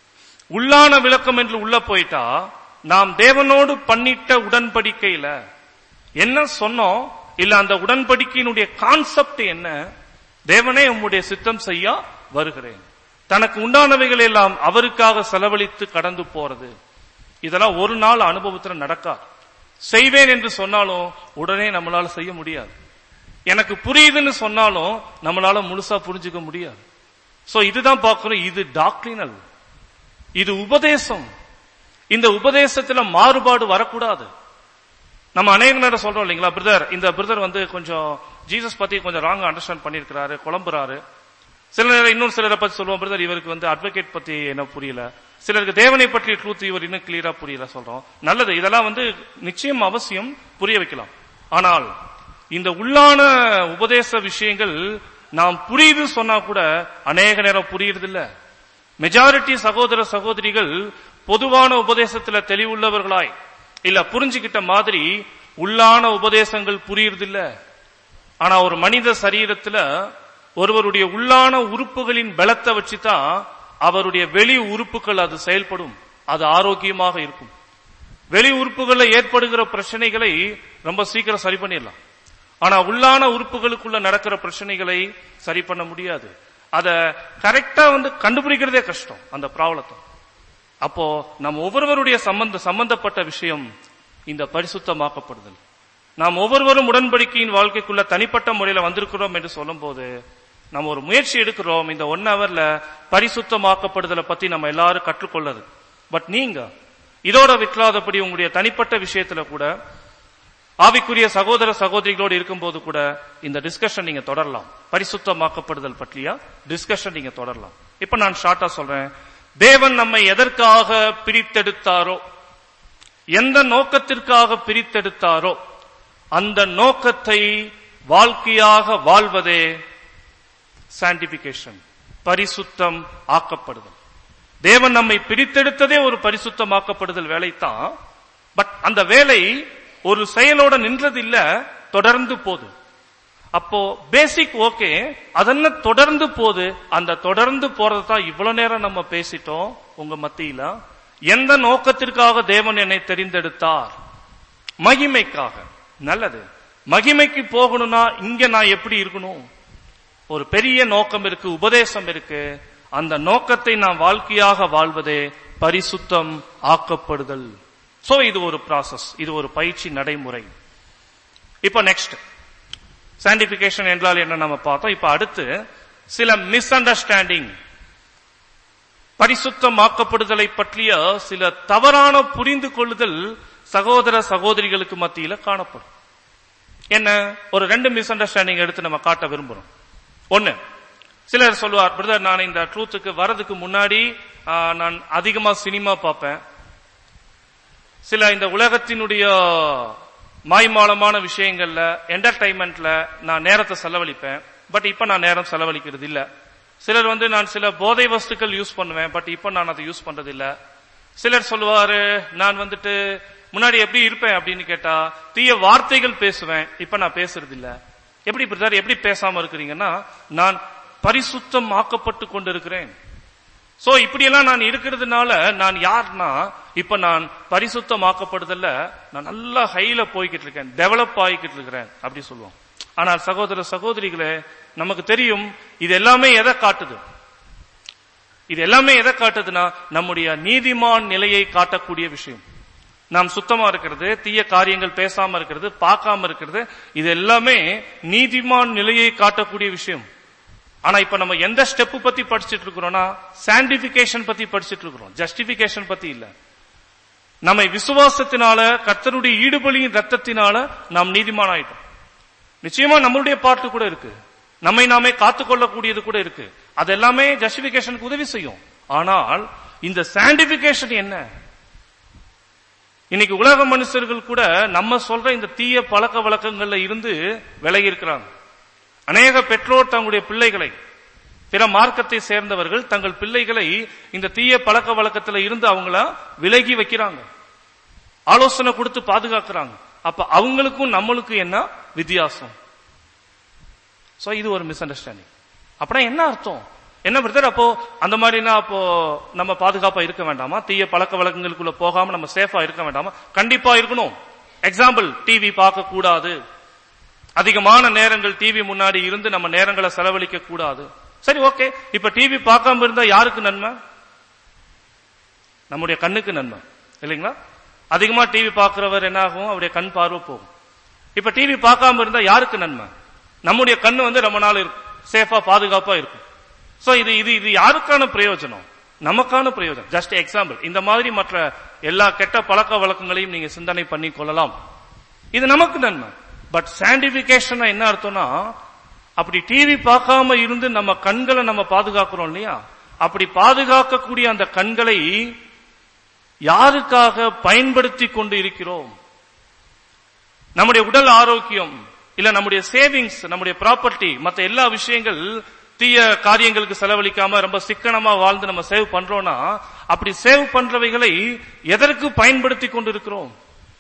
உள்ளான விளக்கம் என்று உள்ள போயிட்டா நாம் தேவனோடு பண்ணிட்ட உடன்படிக்கையில என்ன சொன்னோம் இல்ல அந்த உடன்படிக்கையினுடைய கான்செப்ட் என்ன தேவனே உம்முடைய சித்தம் செய்ய வருகிறேன் தனக்கு உண்டானவைகள் எல்லாம் அவருக்காக செலவழித்து கடந்து போறது இதெல்லாம் ஒரு நாள் அனுபவத்துல நடக்காது செய்வேன் என்று சொன்னாலும் உடனே நம்மளால செய்ய முடியாது எனக்கு புரியுதுன்னு சொன்னாலும் நம்மளால முழுசா புரிஞ்சுக்க முடியாது சோ இதுதான் பார்க்கிறோம் இது டாக்டினல் இது உபதேசம் இந்த உபதேசத்துல மாறுபாடு வரக்கூடாது நம்ம அநேக நேரம் சொல்றோம் இல்லைங்களா பிரதர் இந்த பிரதர் வந்து கொஞ்சம் ஜீசஸ் பத்தி கொஞ்சம் ராங்கா அண்டர்ஸ்டாண்ட் பண்ணிருக்கிறாரு குழம்புறாரு சில நேரம் இன்னொரு சிலரை பத்தி சொல்லுவோம் பிரதர் இவருக்கு வந்து அட்வொகேட் பத்தி என்ன புரியல சிலருக்கு தேவனை பற்றிய ட்ரூத் இவர் இன்னும் கிளியரா புரியல சொல்றோம் நல்லது இதெல்லாம் வந்து நிச்சயம் அவசியம் புரிய வைக்கலாம் ஆனால் இந்த உள்ளான உபதேச விஷயங்கள் நாம் புரியுது சொன்னா கூட அநேக நேரம் புரியுறது இல்ல மெஜாரிட்டி சகோதர சகோதரிகள் பொதுவான உபதேசத்துல தெளிவுள்ளவர்களாய் இல்ல புரிஞ்சுக்கிட்ட மாதிரி உள்ளான உபதேசங்கள் புரியுறதில்ல ஆனா ஒரு மனித சரீரத்துல ஒருவருடைய உள்ளான உறுப்புகளின் பலத்தை வச்சுதான் அவருடைய வெளி உறுப்புகள் அது செயல்படும் அது ஆரோக்கியமாக இருக்கும் வெளி உறுப்புகள்ல ஏற்படுகிற பிரச்சனைகளை ரொம்ப சீக்கிரம் சரி பண்ணிடலாம் ஆனா உள்ளான உறுப்புகளுக்குள்ள நடக்கிற பிரச்சனைகளை சரி பண்ண முடியாது அத கரெக்டா வந்து கண்டுபிடிக்கிறதே கஷ்டம் அந்த ப்ராப்ளத்தை அப்போ நம்ம ஒவ்வொருவருடைய சம்பந்த சம்பந்தப்பட்ட விஷயம் இந்த பரிசுத்தமாக்கப்படுதல் நாம் ஒவ்வொருவரும் உடன்படிக்கையின் வாழ்க்கைக்குள்ள தனிப்பட்ட முறையில வந்திருக்கிறோம் என்று சொல்லும்போது நம்ம ஒரு முயற்சி எடுக்கிறோம் இந்த ஒன் ஹவர்ல பரிசுத்தமாக்கப்படுதலை பத்தி நம்ம எல்லாரும் கற்றுக்கொள்ளது பட் நீங்க இதோட விற்றாதபடி உங்களுடைய தனிப்பட்ட விஷயத்துல கூட ஆவிக்குரிய சகோதர சகோதரிகளோடு இருக்கும்போது கூட இந்த டிஸ்கஷன் நீங்க தொடரலாம் பரிசுத்தமாக்கப்படுதல் பற்றியா டிஸ்கஷன் நீங்க தொடரலாம் இப்ப நான் ஷார்ட்டா சொல்றேன் தேவன் நம்மை எதற்காக பிரித்தெடுத்தாரோ எந்த நோக்கத்திற்காக பிரித்தெடுத்தாரோ அந்த நோக்கத்தை வாழ்க்கையாக வாழ்வதே சாண்டிபிகேஷன் பரிசுத்தம் ஆக்கப்படுதல் தேவன் நம்மை பிரித்தெடுத்ததே ஒரு பரிசுத்தமாக்கப்படுதல் வேலைத்தான் பட் அந்த வேலை ஒரு செயலோட நின்றது இல்ல தொடர்ந்து போது அப்போ பேசிக் ஓகே அதென்ன தொடர்ந்து போது அந்த தொடர்ந்து போறது தான் இவ்வளவு நேரம் நம்ம பேசிட்டோம் உங்க மத்தியில எந்த நோக்கத்திற்காக தேவன் என்னை தெரிந்தெடுத்தார் மகிமைக்காக நல்லது மகிமைக்கு போகணும்னா இங்க நான் எப்படி இருக்கணும் ஒரு பெரிய நோக்கம் இருக்கு உபதேசம் இருக்கு அந்த நோக்கத்தை நாம் வாழ்க்கையாக வாழ்வதே பரிசுத்தம் ஆக்கப்படுதல் சோ இது ஒரு process இது ஒரு பயிற்சி நடைமுறை இப்ப நெக்ஸ்ட் சாண்டிபிகேஷன் என்றால் என்ன நம்ம பார்த்தோம் இப்ப அடுத்து சில மிஸ் அண்டர்ஸ்டாண்டிங் பரிசுத்தமாக்கப்படுதலை பற்றிய சில தவறான புரிந்து கொள்ளுதல் சகோதர சகோதரிகளுக்கு மத்தியில காணப்படும் என்ன ஒரு ரெண்டு மிஸ் அண்டர்ஸ்டாண்டிங் எடுத்து நம்ம காட்ட விரும்புறோம் ஒண்ணு சிலர் சொல்லுவார் பிரதர் நான் இந்த ட்ரூத்துக்கு வரதுக்கு முன்னாடி ஆ, நான் அதிகமா சினிமா பார்ப்பேன் சில இந்த உலகத்தினுடைய மாய்மாலமான விஷயங்கள்ல என்டர்டைன்மெண்ட்ல நான் நேரத்தை செலவழிப்பேன் பட் இப்ப நான் நேரம் செலவழிக்கிறது இல்ல சிலர் வந்து நான் சில போதை வஸ்துக்கள் யூஸ் பண்ணுவேன் பட் இப்ப நான் அதை யூஸ் பண்றது இல்ல சிலர் சொல்லுவாரு நான் வந்துட்டு முன்னாடி எப்படி இருப்பேன் அப்படின்னு கேட்டா தீய வார்த்தைகள் பேசுவேன் இப்ப நான் பேசுறது இல்ல எப்படி பிரதர் எப்படி பேசாம இருக்கிறீங்கன்னா நான் பரிசுத்தம் ஆக்கப்பட்டு கொண்டிருக்கிறேன் சோ இப்படியெல்லாம் நான் இருக்கிறதுனால நான் யார்னா இப்ப நான் பரிசுத்தமாக்கப்படுதல்ல நான் நல்லா ஹைல போய்கிட்டு இருக்கேன் டெவலப் ஆகிக்கிட்டு இருக்கிறேன் அப்படி சொல்லுவோம் ஆனால் சகோதர சகோதரிகளே நமக்கு தெரியும் இது எல்லாமே எதை காட்டுது இது எல்லாமே எதை காட்டுதுன்னா நம்முடைய நீதிமான் நிலையை காட்டக்கூடிய விஷயம் நாம் சுத்தமா இருக்கிறது தீய காரியங்கள் பேசாம இருக்கிறது பார்க்காம இருக்கிறது இது எல்லாமே நீதிமான் நிலையை காட்டக்கூடிய விஷயம் ஆனா இப்ப நம்ம எந்த ஸ்டெப் பத்தி படிச்சிட்டு இருக்கிறோம்னா சாண்டிபிகேஷன் பத்தி படிச்சிட்டு இருக்கிறோம் ஜஸ்டிபிகேஷன் பத்தி இல்ல நம்மை விசுவாசத்தினால கர்த்தருடைய ஈடுபலியின் ரத்தத்தினால நாம் நீதிமான் ஆயிட்டோம் நிச்சயமா நம்மளுடைய பாட்டு கூட இருக்கு நம்மை நாமே காத்துக்கொள்ளக்கூடியது கூட இருக்கு அது எல்லாமே ஜஸ்டிபிகேஷனுக்கு உதவி செய்யும் ஆனால் இந்த சாண்டிபிகேஷன் என்ன இன்னைக்கு உலக மனுஷர்கள் கூட நம்ம சொல்ற இந்த தீய பழக்க வழக்கங்கள்ல இருந்து விலகி இருக்கிறாங்க அநேக பெற்றோர் தங்களுடைய பிள்ளைகளை பிற மார்க்கத்தை சேர்ந்தவர்கள் தங்கள் பிள்ளைகளை இந்த தீய பழக்க வழக்கத்துல இருந்து அவங்கள விலகி வைக்கிறாங்க ஆலோசனை கொடுத்து பாதுகாக்கிறாங்க அப்ப அவங்களுக்கும் நம்மளுக்கும் என்ன வித்தியாசம் சோ இது ஒரு மிஸ் அண்டர்ஸ்டாண்டிங் அப்படின்னா என்ன அர்த்தம் என்ன பிரதர் அப்போ அந்த மாதிரினா அப்போ நம்ம பாதுகாப்பா இருக்க வேண்டாமா தீய பழக்க வழக்கங்களுக்குள்ள போகாம நம்ம சேஃபா இருக்க வேண்டாமா கண்டிப்பா இருக்கணும் எக்ஸாம்பிள் டிவி பார்க்க கூடாது அதிகமான நேரங்கள் டிவி முன்னாடி இருந்து நம்ம நேரங்களை செலவழிக்க கூடாது சரி ஓகே இப்ப டிவி பார்க்காம இருந்தா யாருக்கு நன்மை நம்முடைய கண்ணுக்கு நன்மை இல்லைங்களா அதிகமா டிவி பார்க்கிறவர் என்ன ஆகும் அவருடைய கண் பார்வை போகும் இப்ப டிவி பார்க்காம இருந்தா யாருக்கு நன்மை நம்முடைய கண்ணு வந்து ரொம்ப நாள் இருக்கும் சேஃபா பாதுகாப்பா இருக்கும் சோ இது இது இது யாருக்கான பிரயோஜனம் நமக்கான பிரயோஜனம் ஜஸ்ட் எக்ஸாம்பிள் இந்த மாதிரி மற்ற எல்லா கெட்ட பழக்க வழக்கங்களையும் நீங்க சிந்தனை பண்ணி கொள்ளலாம் இது நமக்கு நன்மை பட் சாண்டிபிகேஷன் என்ன அர்த்தம்னா அப்படி டிவி பார்க்காம இருந்து நம்ம கண்களை நம்ம பாதுகாக்கிறோம் இல்லையா அப்படி பாதுகாக்கக்கூடிய அந்த கண்களை யாருக்காக பயன்படுத்தி கொண்டு இருக்கிறோம் நம்முடைய உடல் ஆரோக்கியம் இல்ல நம்முடைய சேவிங்ஸ் நம்முடைய ப்ராப்பர்ட்டி மத்த எல்லா விஷயங்கள் தீய காரியங்களுக்கு செலவழிக்காம ரொம்ப சிக்கனமா வாழ்ந்து நம்ம சேவ் பண்றோம்னா அப்படி சேவ் பண்றவைகளை எதற்கு பயன்படுத்தி கொண்டு இருக்கிறோம்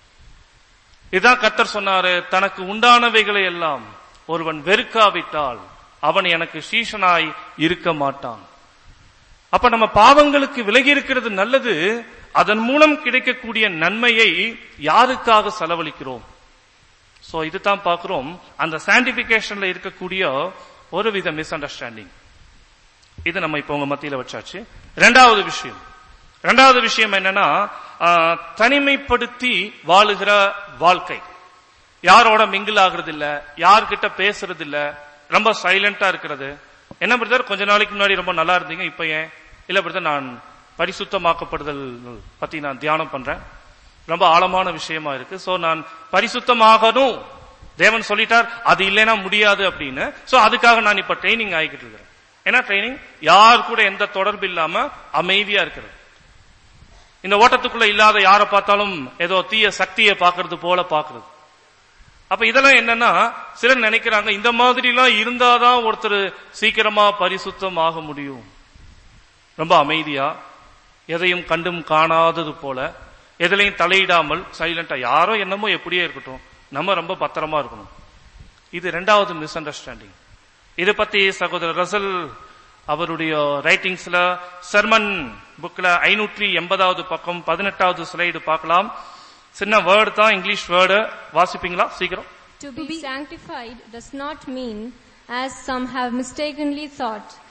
இதுதான் கத்தர் சொன்னாரு தனக்கு உண்டானவைகளை எல்லாம் ஒருவன் வெறுக்காவிட்டால் அவன் எனக்கு சீஷனாய் இருக்க மாட்டான் அப்ப நம்ம பாவங்களுக்கு விலகி இருக்கிறது நல்லது அதன் மூலம் கிடைக்கக்கூடிய நன்மையை யாருக்காக செலவழிக்கிறோம் சோ இதுதான் பார்க்கிறோம் அந்த சாண்டிபிகேஷன்ல இருக்கக்கூடிய ஒரு வித மிஸ் அண்டர்ஸ்டாண்டிங் இது நம்ம இப்ப உங்க மத்தியில வச்சாச்சு ரெண்டாவது விஷயம் ரெண்டாவது விஷயம் என்னன்னா ஆஹ், தனிமைப்படுத்தி வாழுகிற வாழ்க்கை யாரோட மிங்கிள் ஆகுறது இல்ல யார்கிட்ட பேசுறது இல்ல ரொம்ப சைலண்டா இருக்கிறது என்ன பிரதர் கொஞ்ச நாளைக்கு முன்னாடி ரொம்ப நல்லா இருந்தீங்க இப்ப ஏன் இல்ல பிரதர் நான் பரிசுத்தமாக்கப்படுதல் பத்தி நான் தியானம் பண்றேன் ரொம்ப ஆழமான விஷயமா இருக்கு சோ நான் பரிசுத்தமாகணும் தேவன் சொல்லிட்டார் அது இல்லைன்னா முடியாது அப்படின்னு சோ அதுக்காக நான் இப்ப ட்ரைனிங் ஆகிக்கிட்டு இருக்கிறேன் என்ன ட்ரைனிங் யார் கூட எந்த தொடர்பு இல்லாம அமைதியா இருக்கிறது இந்த ஓட்டத்துக்குள்ள இல்லாத யாரை பார்த்தாலும் ஏதோ தீய சக்தியை பார்க்கறது போல பார்க்கறது அப்ப இதெல்லாம் என்னன்னா சிலர் நினைக்கிறாங்க இந்த மாதிரி எல்லாம் இருந்தாதான் ஒருத்தர் சீக்கிரமா பரிசுத்தம் ஆக முடியும் ரொம்ப அமைதியா எதையும் கண்டும் காணாதது போல எதுலையும் தலையிடாமல் சைலண்டா யாரோ என்னமோ எப்படியே இருக்கட்டும் நம்ம ரொம்ப பத்திரமா இருக்கணும் இது ரெண்டாவது மிஸ் அண்டர்ஸ்டாண்டிங் இதை பத்தி சகோதரர் ரசல் அவருடைய ரைட்டிங்ஸ்ல சர்மன் புக்ல ஐநூற்றி எண்பதாவது பக்கம் பதினெட்டாவது ஸ்லைடு பார்க்கலாம் சின்ன வேர்டு தான் இங்கிலீஷ் வேர்டு வாசிப்பீங்களா சீக்கிரம் To be sanctified does not mean, as some have mistakenly thought,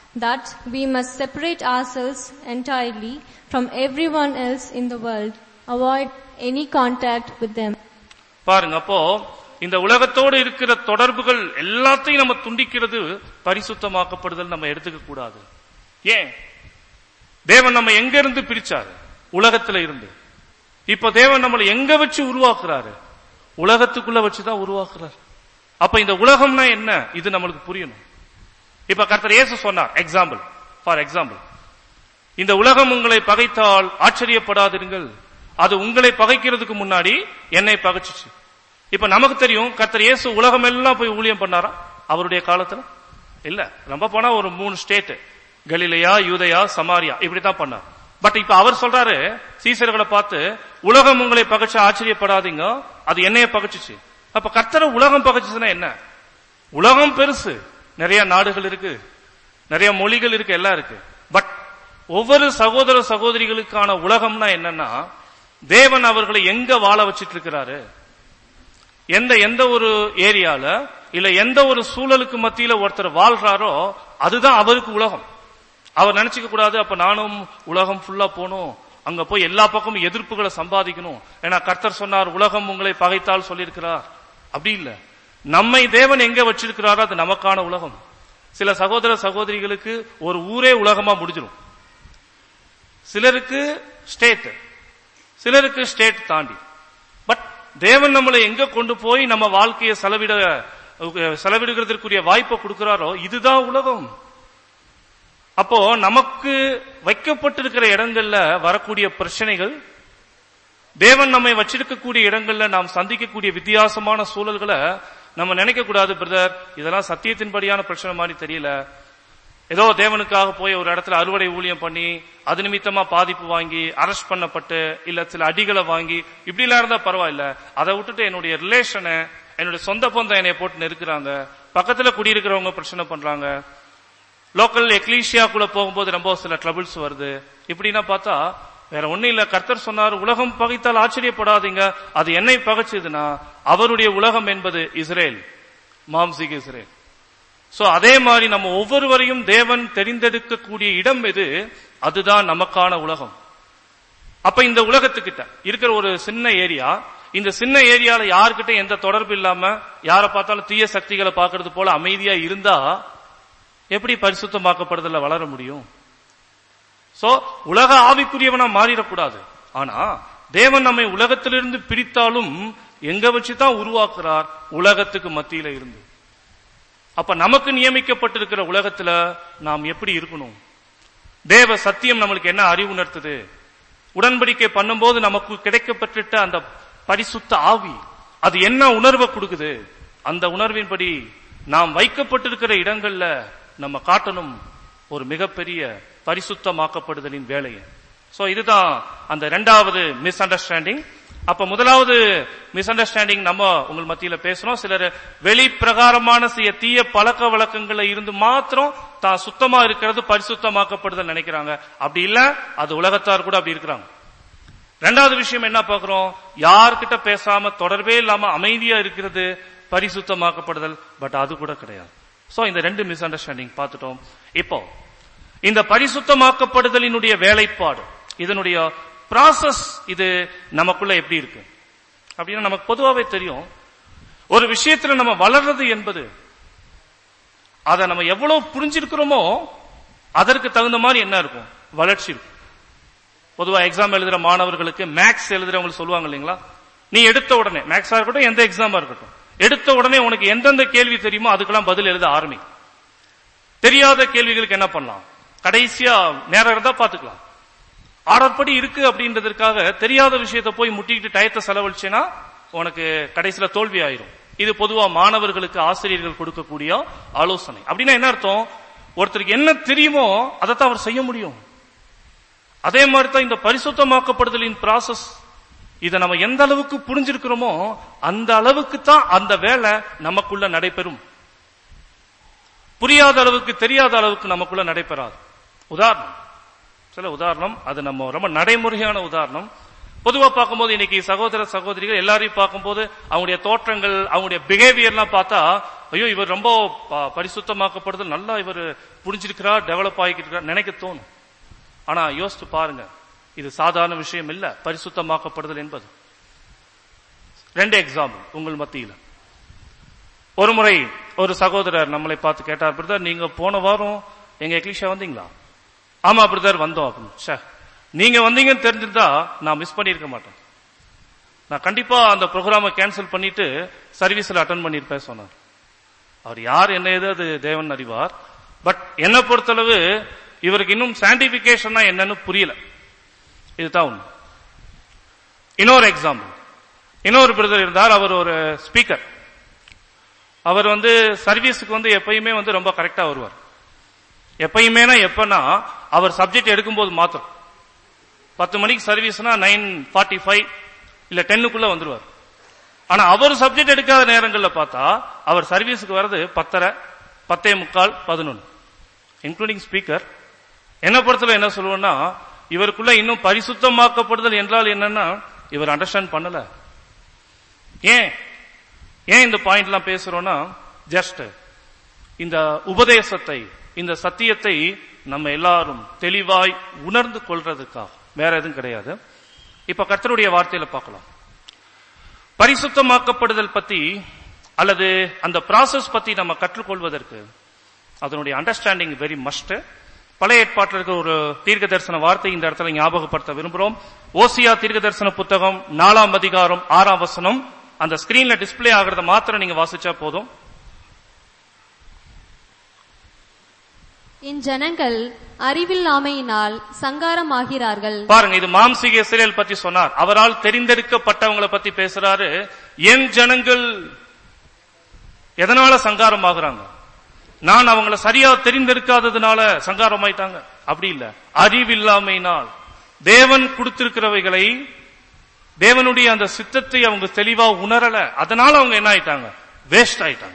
that we must separate ourselves entirely from everyone else in the world, avoid any contact with them. பாருங்க அப்போ இந்த உலகத்தோடு இருக்கிற தொடர்புகள் எல்லாத்தையும் நம்ம துண்டிக்கிறது பரிசுத்தமாக்கப்படுதல் நம்ம எடுத்துக்க கூடாது ஏன் தேவன் நம்ம எங்க இருந்து பிரிச்சாரு உலகத்துல இருந்து இப்ப தேவன் நம்மளை எங்க வச்சு உருவாக்குறாரு உலகத்துக்குள்ள வச்சுதான் உருவாக்குறாரு அப்ப இந்த உலகம்னா என்ன இது நம்மளுக்கு புரியணும் இப்ப கர்த்தர் இயேசு சொன்னார் எக்ஸாம்பிள் ஃபார் எக்ஸாம்பிள் இந்த உலகம் உங்களை பகைத்தால் ஆச்சரியப்படாதிருங்கள் அது உங்களை பகைக்கிறதுக்கு முன்னாடி என்னை பகைச்சுச்சு இப்ப நமக்கு தெரியும் கர்த்தர் இயேசு உலகம் எல்லாம் போய் ஊழியம் பண்ணாரா அவருடைய காலத்துல இல்ல ரொம்ப போனா ஒரு மூணு ஸ்டேட் கலிலையா யூதயா சமாரியா இப்படித்தான் பண்ணார் பட் இப்ப அவர் சொல்றாரு சீசர்களை பார்த்து உலகம் உங்களை பகைச்சு ஆச்சரியப்படாதீங்க அது என்னைய பகைச்சுச்சு அப்ப கர்த்தரை உலகம் பகைச்சுச்சுன்னா என்ன உலகம் பெருசு நிறைய நாடுகள் இருக்கு நிறைய மொழிகள் இருக்கு எல்லாம் இருக்கு பட் ஒவ்வொரு சகோதர சகோதரிகளுக்கான உலகம்னா என்னன்னா தேவன் அவர்களை எங்க வாழ வச்சிட்டு இருக்கிறாரு எந்த எந்த ஒரு ஏரியால இல்ல எந்த ஒரு சூழலுக்கு மத்தியில ஒருத்தர் வாழ்றாரோ அதுதான் அவருக்கு உலகம் அவர் நினைச்சுக்க கூடாது அப்ப நானும் உலகம் ஃபுல்லா போகணும் அங்க போய் எல்லா பக்கமும் எதிர்ப்புகளை சம்பாதிக்கணும் ஏன்னா கர்த்தர் சொன்னார் உலகம் உங்களை பகைத்தால் சொல்லியிருக்கிறார் அப்படி இல்ல நம்மை தேவன் எங்க வச்சிருக்கிறாரோ அது நமக்கான உலகம் சில சகோதர சகோதரிகளுக்கு ஒரு ஊரே உலகமா முடிஞ்சிடும் சிலருக்கு ஸ்டேட் சிலருக்கு ஸ்டேட் தாண்டி பட் தேவன் நம்மளை எங்க கொண்டு போய் நம்ம வாழ்க்கையை செலவிட செலவிடுகிறதற்குரிய வாய்ப்பை கொடுக்கிறாரோ இதுதான் உலகம் அப்போ நமக்கு வைக்கப்பட்டிருக்கிற இடங்கள்ல வரக்கூடிய பிரச்சனைகள் தேவன் நம்மை வச்சிருக்கக்கூடிய இடங்கள்ல நாம் சந்திக்கக்கூடிய வித்தியாசமான சூழல்களை நம்ம நினைக்க கூடாது பிரதர் இதெல்லாம் சத்தியத்தின்படியான பிரச்சனை மாதிரி தெரியல ஏதோ தேவனுக்காக போய் ஒரு இடத்துல அறுவடை ஊழியம் பண்ணி அது நிமித்தமா பாதிப்பு வாங்கி அரெஸ்ட் பண்ணப்பட்டு இல்ல சில அடிகளை வாங்கி இப்படி எல்லாம் இருந்தா பரவாயில்ல அதை விட்டுட்டு என்னுடைய ரிலேஷனை என்னுடைய சொந்த பந்தம் என்னை போட்டு நெருக்கிறாங்க பக்கத்துல குடியிருக்கிறவங்க பிரச்சனை பண்றாங்க லோக்கல் எக்லீஷியாக்குள்ள போகும்போது ரொம்ப சில ட்ரபிள்ஸ் வருது இப்படின்னா பார்த்தா வேற ஒண்ணும் இல்ல கர்த்தர் சொன்னார் உலகம் பகைத்தால் ஆச்சரியப்படாதீங்க அது என்னை பகைச்சதுன்னா அவருடைய உலகம் என்பது இஸ்ரேல் மாம்சிக் இஸ்ரேல் சோ அதே மாதிரி நம்ம ஒவ்வொருவரையும் தேவன் தெரிந்தெடுக்கக்கூடிய இடம் எது அதுதான் நமக்கான உலகம் அப்ப இந்த உலகத்துக்கிட்ட இருக்கிற ஒரு சின்ன ஏரியா இந்த சின்ன ஏரியால யாருக்கிட்ட எந்த தொடர்பு இல்லாம யாரை பார்த்தாலும் தீய சக்திகளை பார்க்கறது போல அமைதியா இருந்தா எப்படி பரிசுத்தமாக்கப்படுதல வளர முடியும் சோ உலக ஆவிக்குரியவனா மாறிடக்கூடாது ஆனா தேவன் நம்மை உலகத்திலிருந்து பிரித்தாலும் எங்க வச்சுதான் உருவாக்குறார் உலகத்துக்கு மத்தியில இருந்து அப்ப நமக்கு நியமிக்கப்பட்டிருக்கிற உலகத்துல நாம் எப்படி இருக்கணும் தேவ சத்தியம் நம்மளுக்கு என்ன அறிவு உணர்த்துது உடன்படிக்கை பண்ணும்போது நமக்கு கிடைக்கப்பட்டிருட்ட அந்த பரிசுத்த ஆவி அது என்ன உணர்வை கொடுக்குது அந்த உணர்வின்படி நாம் வைக்கப்பட்டிருக்கிற இடங்கள்ல நம்ம காட்டணும் ஒரு மிகப்பெரிய பரிசுத்தமாக்கப்படுதலின் வேலையை சோ இதுதான் அந்த இரண்டாவது மிஸ் அண்டர்ஸ்டாண்டிங் அப்ப முதலாவது மிஸ் அண்டர்ஸ்டாண்டிங் நம்ம உங்கள் மத்தியில பேசுறோம் சிலர் வெளி பிரகாரமான செய்ய தீய பழக்க வழக்கங்கள்ல இருந்து மாத்திரம் தான் சுத்தமா இருக்கிறது பரிசுத்தமாக்கப்படுதல் நினைக்கிறாங்க அப்படி இல்ல அது உலகத்தார் கூட அப்படி இருக்கிறாங்க ரெண்டாவது விஷயம் என்ன பாக்குறோம் யார்கிட்ட பேசாம தொடர்பே இல்லாம அமைதியா இருக்கிறது பரிசுத்தமாக்கப்படுதல் பட் அது கூட கிடையாது சோ இந்த ரெண்டு மிஸ் அண்டர்ஸ்டாண்டிங் பார்த்துட்டோம் இப்போ இந்த பரிசுத்தமாக்கப்படுதலினுடைய வேலைப்பாடு இதனுடைய ப்ராசஸ் இது நமக்குள்ள எப்படி இருக்கு அப்படின்னா நமக்கு பொதுவாகவே தெரியும் ஒரு விஷயத்துல நம்ம வளர்றது என்பது அதை நம்ம எவ்வளவு புரிஞ்சிருக்கிறோமோ அதற்கு தகுந்த மாதிரி என்ன இருக்கும் வளர்ச்சி இருக்கும் பொதுவா எக்ஸாம் எழுதுற மாணவர்களுக்கு மேக்ஸ் எழுதுறவங்க சொல்லுவாங்க இல்லைங்களா நீ எடுத்த உடனே மேக்ஸா இருக்கட்டும் எந்த எக்ஸாமா இருக்கட்டும் எடுத்த உடனே உனக்கு எந்தெந்த கேள்வி தெரியுமோ அதுக்கெல்லாம் பதில் எழுத ஆரம்பி தெரியாத கேள்விகளுக்கு என்ன பண்ணலாம் கடைசியா நேரம் இருந்தா பாத்துக்கலாம் ஆர்டர் படி இருக்கு அப்படின்றதற்காக தெரியாத விஷயத்தை போய் முட்டிக்கிட்டு டயத்தை செலவழிச்சேன்னா உனக்கு கடைசியில தோல்வி ஆயிரும் இது பொதுவா மாணவர்களுக்கு ஆசிரியர்கள் கொடுக்கக்கூடிய ஆலோசனை அப்படின்னா என்ன அர்த்தம் ஒருத்தருக்கு என்ன தெரியுமோ அதைத்தான் அவர் செய்ய முடியும் அதே மாதிரி தான் இந்த பரிசுத்தமாக்கப்படுதலின் ப்ராசஸ் இதை நம்ம எந்த அளவுக்கு புரிஞ்சிருக்கிறோமோ அந்த அளவுக்கு தான் அந்த வேலை நமக்குள்ள நடைபெறும் புரியாத அளவுக்கு தெரியாத அளவுக்கு நமக்குள்ள நடைபெறாது உதாரணம் சில உதாரணம் அது நம்ம ரொம்ப நடைமுறையான உதாரணம் பொதுவா பார்க்கும்போது இன்னைக்கு சகோதர சகோதரிகள் எல்லாரையும் பார்க்கும்போது அவங்களுடைய தோற்றங்கள் அவங்களுடைய பிஹேவியர்லாம் பார்த்தா ஐயோ இவர் ரொம்ப ப- பரிசுத்தமாக்கப்படுதல் நல்லா இவர் புரிஞ்சிருக்கிறார் டெவலப் ஆகிக்கிறார் நினைக்க தோணும் ஆனா யோசித்து பாருங்க இது சாதாரண விஷயம் இல்ல பரிசுத்தமாக்கப்படுதல் என்பது ரெண்டு எக்ஸாம்பிள் உங்கள் மத்தியில ஒரு முறை ஒரு சகோதரர் நம்மளை பார்த்து கேட்டார் பிரதர் நீங்க போன வாரம் எங்க எக்லிஷா வந்தீங்களா ஆமா பிரதர் வந்தோம் அப்படின்னு ச்சே, நீங்க வந்தீங்கன்னு தெரிஞ்சிருந்தா நான் மிஸ் பண்ணியிருக்க மாட்டேன் நான் கண்டிப்பா அந்த ப்ரோக்ராமை கேன்சல் பண்ணிட்டு சர்வீஸ்ல அட்டன் பண்ணிருப்பேன் சொன்னார் அவர் யார் என்ன ஏது அது தேவன் அறிவார் பட் என்னை பொறுத்தளவு இவருக்கு இன்னும் சாண்டிபிகேஷன்னா என்னன்னு புரியல இதுதான் உண்மை இன்னொரு எக்ஸாம்பிள் இன்னொரு பிரதர் இருந்தார் அவர் ஒரு ஸ்பீக்கர் அவர் வந்து சர்வீஸுக்கு வந்து எப்பயுமே வந்து ரொம்ப கரெக்டா வருவார் எப்பயுமேனா எப்பனா அவர் சப்ஜெக்ட் எடுக்கும்போது மாத்திரம் பத்து மணிக்கு சர்வீஸ்னா நைன் ஃபார்ட்டி ஃபைவ் இல்ல டென்னுக்குள்ள வந்துருவார் ஆனா அவர் சப்ஜெக்ட் எடுக்காத நேரங்கள்ல பார்த்தா அவர் சர்வீஸுக்கு வர்றது பத்தரை பத்தே முக்கால் பதினொன்னு இன்க்ளூடிங் ஸ்பீக்கர் என்ன பொறுத்தல என்ன சொல்லுவோம்னா இவருக்குள்ள இன்னும் பரிசுத்தமாக்கப்படுதல் என்றால் என்னன்னா இவர் அண்டர்ஸ்டாண்ட் பண்ணல ஏன் ஏன் இந்த பாயிண்ட்லாம் பேசுறோம்னா ஜஸ்ட் இந்த உபதேசத்தை இந்த சத்தியத்தை நம்ம எல்லாரும் தெளிவாய் உணர்ந்து கொள்றதுக்காக வேற எதுவும் கிடையாது இப்ப கர்த்தருடைய வார்த்தையில பார்க்கலாம் பரிசுத்தமாக்கப்படுதல் பத்தி அல்லது அந்த ப்ராசஸ் பத்தி நம்ம கற்றுக்கொள்வதற்கு அதனுடைய அண்டர்ஸ்டாண்டிங் வெரி மஸ்ட் பழைய ஏற்பாட்டில் இருக்கிற ஒரு தீர்க்க தரிசன வார்த்தை இந்த இடத்துல ஞாபகப்படுத்த விரும்புகிறோம் ஓசியா தீர்க்க தரிசன புத்தகம் நாலாம் அதிகாரம் ஆறாம் வசனம் அந்த ஸ்கிரீன்ல டிஸ்ப்ளே ஆகிறத மாத்திரம் நீங்க வாசிச்சா போதும் இஞ்சனங்கள் அறிவில்லாமையினால் சங்காரமாகிறார்கள் பாருங்க இது மாம்சீக இஸ்ரேல் பத்தி சொன்னார் அவரால் தெரிந்தெடுக்கப்பட்டவங்களை பத்தி பேசுறாரு என் ஜனங்கள் எதனால சங்காரமாகுறாங்க நான் அவங்கள சரியா தெரிந்தெடுக்காததுனால சங்காரமாயிட்டாங்க அப்படி இல்ல அறிவில்லாமையினால் தேவன் கொடுத்திருக்கிறவைகளை தேவனுடைய அந்த சித்தத்தை அவங்க தெளிவா உணரல அதனால அவங்க என்ன ஆயிட்டாங்க வேஸ்ட் ஆயிட்டாங்க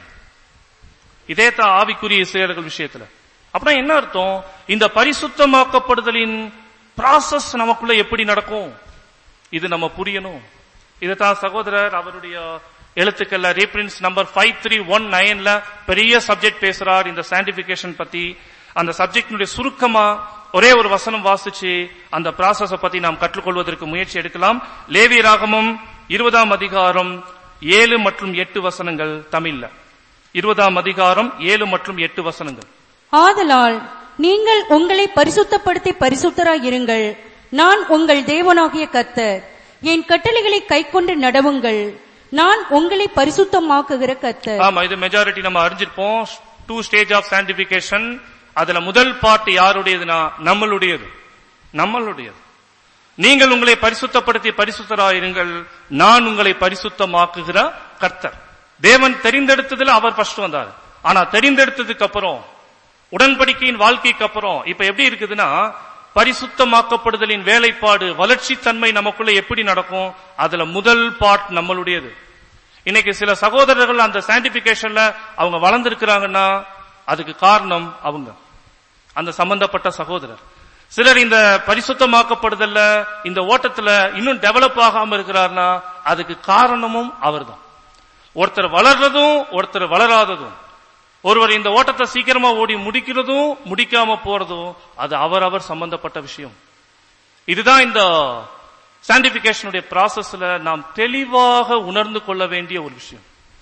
இதே தான் ஆவிக்குரிய இசையர்கள் விஷயத்துல அப்படின்னா என்ன அர்த்தம் இந்த பரிசுத்தமாக்கப்படுதலின் ப்ராசஸ் நமக்குள்ள எப்படி நடக்கும் இது நம்ம புரியணும் இதுதான் சகோதரர் அவருடைய எழுத்துக்கள்ல reprints number five three one நைன்ல பெரிய சப்ஜெக்ட் பேசுறார் இந்த சாண்டிபிகேஷன் பத்தி அந்த சப்ஜெக்டினுடைய சுருக்கமா ஒரே ஒரு வசனம் வாசிச்சு அந்த ப்ராசஸ பத்தி நாம் கற்றுக்கொள்வதற்கு முயற்சி எடுக்கலாம் லேவி ராகமம் இருபதாம் அதிகாரம் ஏழு மற்றும் எட்டு வசனங்கள் தமிழ்ல இருபதாம் அதிகாரம் ஏழு மற்றும் எட்டு வசனங்கள் ஆதலால் நீங்கள் உங்களை பரிசுத்தப்படுத்தி பரிசுத்தராய் இருங்கள் நான் உங்கள் தேவனாகிய கர்த்தர் என் கட்டளைகளை கைக்கொண்டு நடவுங்கள் நான் உங்களை பரிசுத்தமாக்குகிற கர்த்தர் ஆமா இது மெஜாரிட்டி நம்ம அறிஞ்சிருப்போம் டூ ஸ்டேஜ் ஆஃப் சாண்டிபிகேஷன் அதுல முதல் பார்ட் யாருடையதுன்னா நம்மளுடையது நம்மளுடையது நீங்கள் உங்களை பரிசுத்தப்படுத்தி பரிசுத்தராயிருங்கள் நான் உங்களை பரிசுத்தமாக்குகிற கர்த்தர் தேவன் தெரிந்தெடுத்ததுல அவர் ஃபர்ஸ்ட் வந்தார் ஆனா தெரிந்தெடுத்ததுக்கு அப்புறம் உடன்படிக்கையின் வாழ்க்கைக்கு அப்புறம் இப்ப எப்படி இருக்குதுன்னா பரிசுத்தமாக்கப்படுதலின் வேலைப்பாடு வளர்ச்சி தன்மை நமக்குள்ள எப்படி நடக்கும் அதுல முதல் பார்ட் நம்மளுடையது இன்னைக்கு சில சகோதரர்கள் அந்த சாண்டிபிகேஷன்ல அவங்க வளர்ந்திருக்கிறாங்கன்னா அதுக்கு காரணம் அவங்க அந்த சம்பந்தப்பட்ட சகோதரர் சிலர் இந்த பரிசுத்தமாக்கப்படுதல்ல இந்த ஓட்டத்துல இன்னும் டெவலப் ஆகாம இருக்கிறார்னா அதுக்கு காரணமும் அவர்தான் ஒருத்தர் வளர்றதும் ஒருத்தர் வளராததும் ஒருவர் இந்த ஓட்டத்தை சீக்கிரமா ஓடி முடிக்கிறதும் முடிக்காம போறதும் அது அவரவர் சம்பந்தப்பட்ட விஷயம் இதுதான் இந்த சாண்டிபிகேஷனுடைய ப்ராசஸ்ல நாம் தெளிவாக உணர்ந்து கொள்ள வேண்டிய ஒரு விஷயம்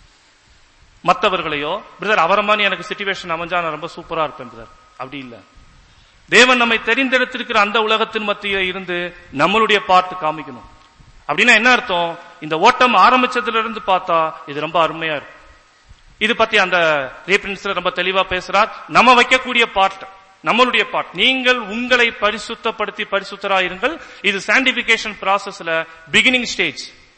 மற்றவர்களையோ பிரதர் அவரை மாதிரி எனக்கு சுச்சுவேஷன் அமைஞ்சா நான் ரொம்ப சூப்பரா இருப்பேன் பிரதர் அப்படி இல்ல தேவன் நம்மை தெரிந்தெடுத்திருக்கிற அந்த உலகத்தின் மத்தியில இருந்து நம்மளுடைய பார்த்து காமிக்கணும் அப்படின்னா என்ன அர்த்தம் இந்த ஓட்டம் ஆரம்பிச்சதுல இருந்து பார்த்தா இது ரொம்ப அருமையா இருக்கும் இது பத்தி அந்த ரீபிரின்ஸ்ல ரொம்ப தெளிவா பேசுறார் நம்ம வைக்கக்கூடிய பார்ட் நம்மளுடைய பார்ட் நீங்கள் உங்களை பரிசுத்தப்படுத்தி பரிசுத்தராயிருங்கள் இது சாண்டிபிகேஷன் ப்ராசஸ்ல பிகினிங் ஸ்டேஜ்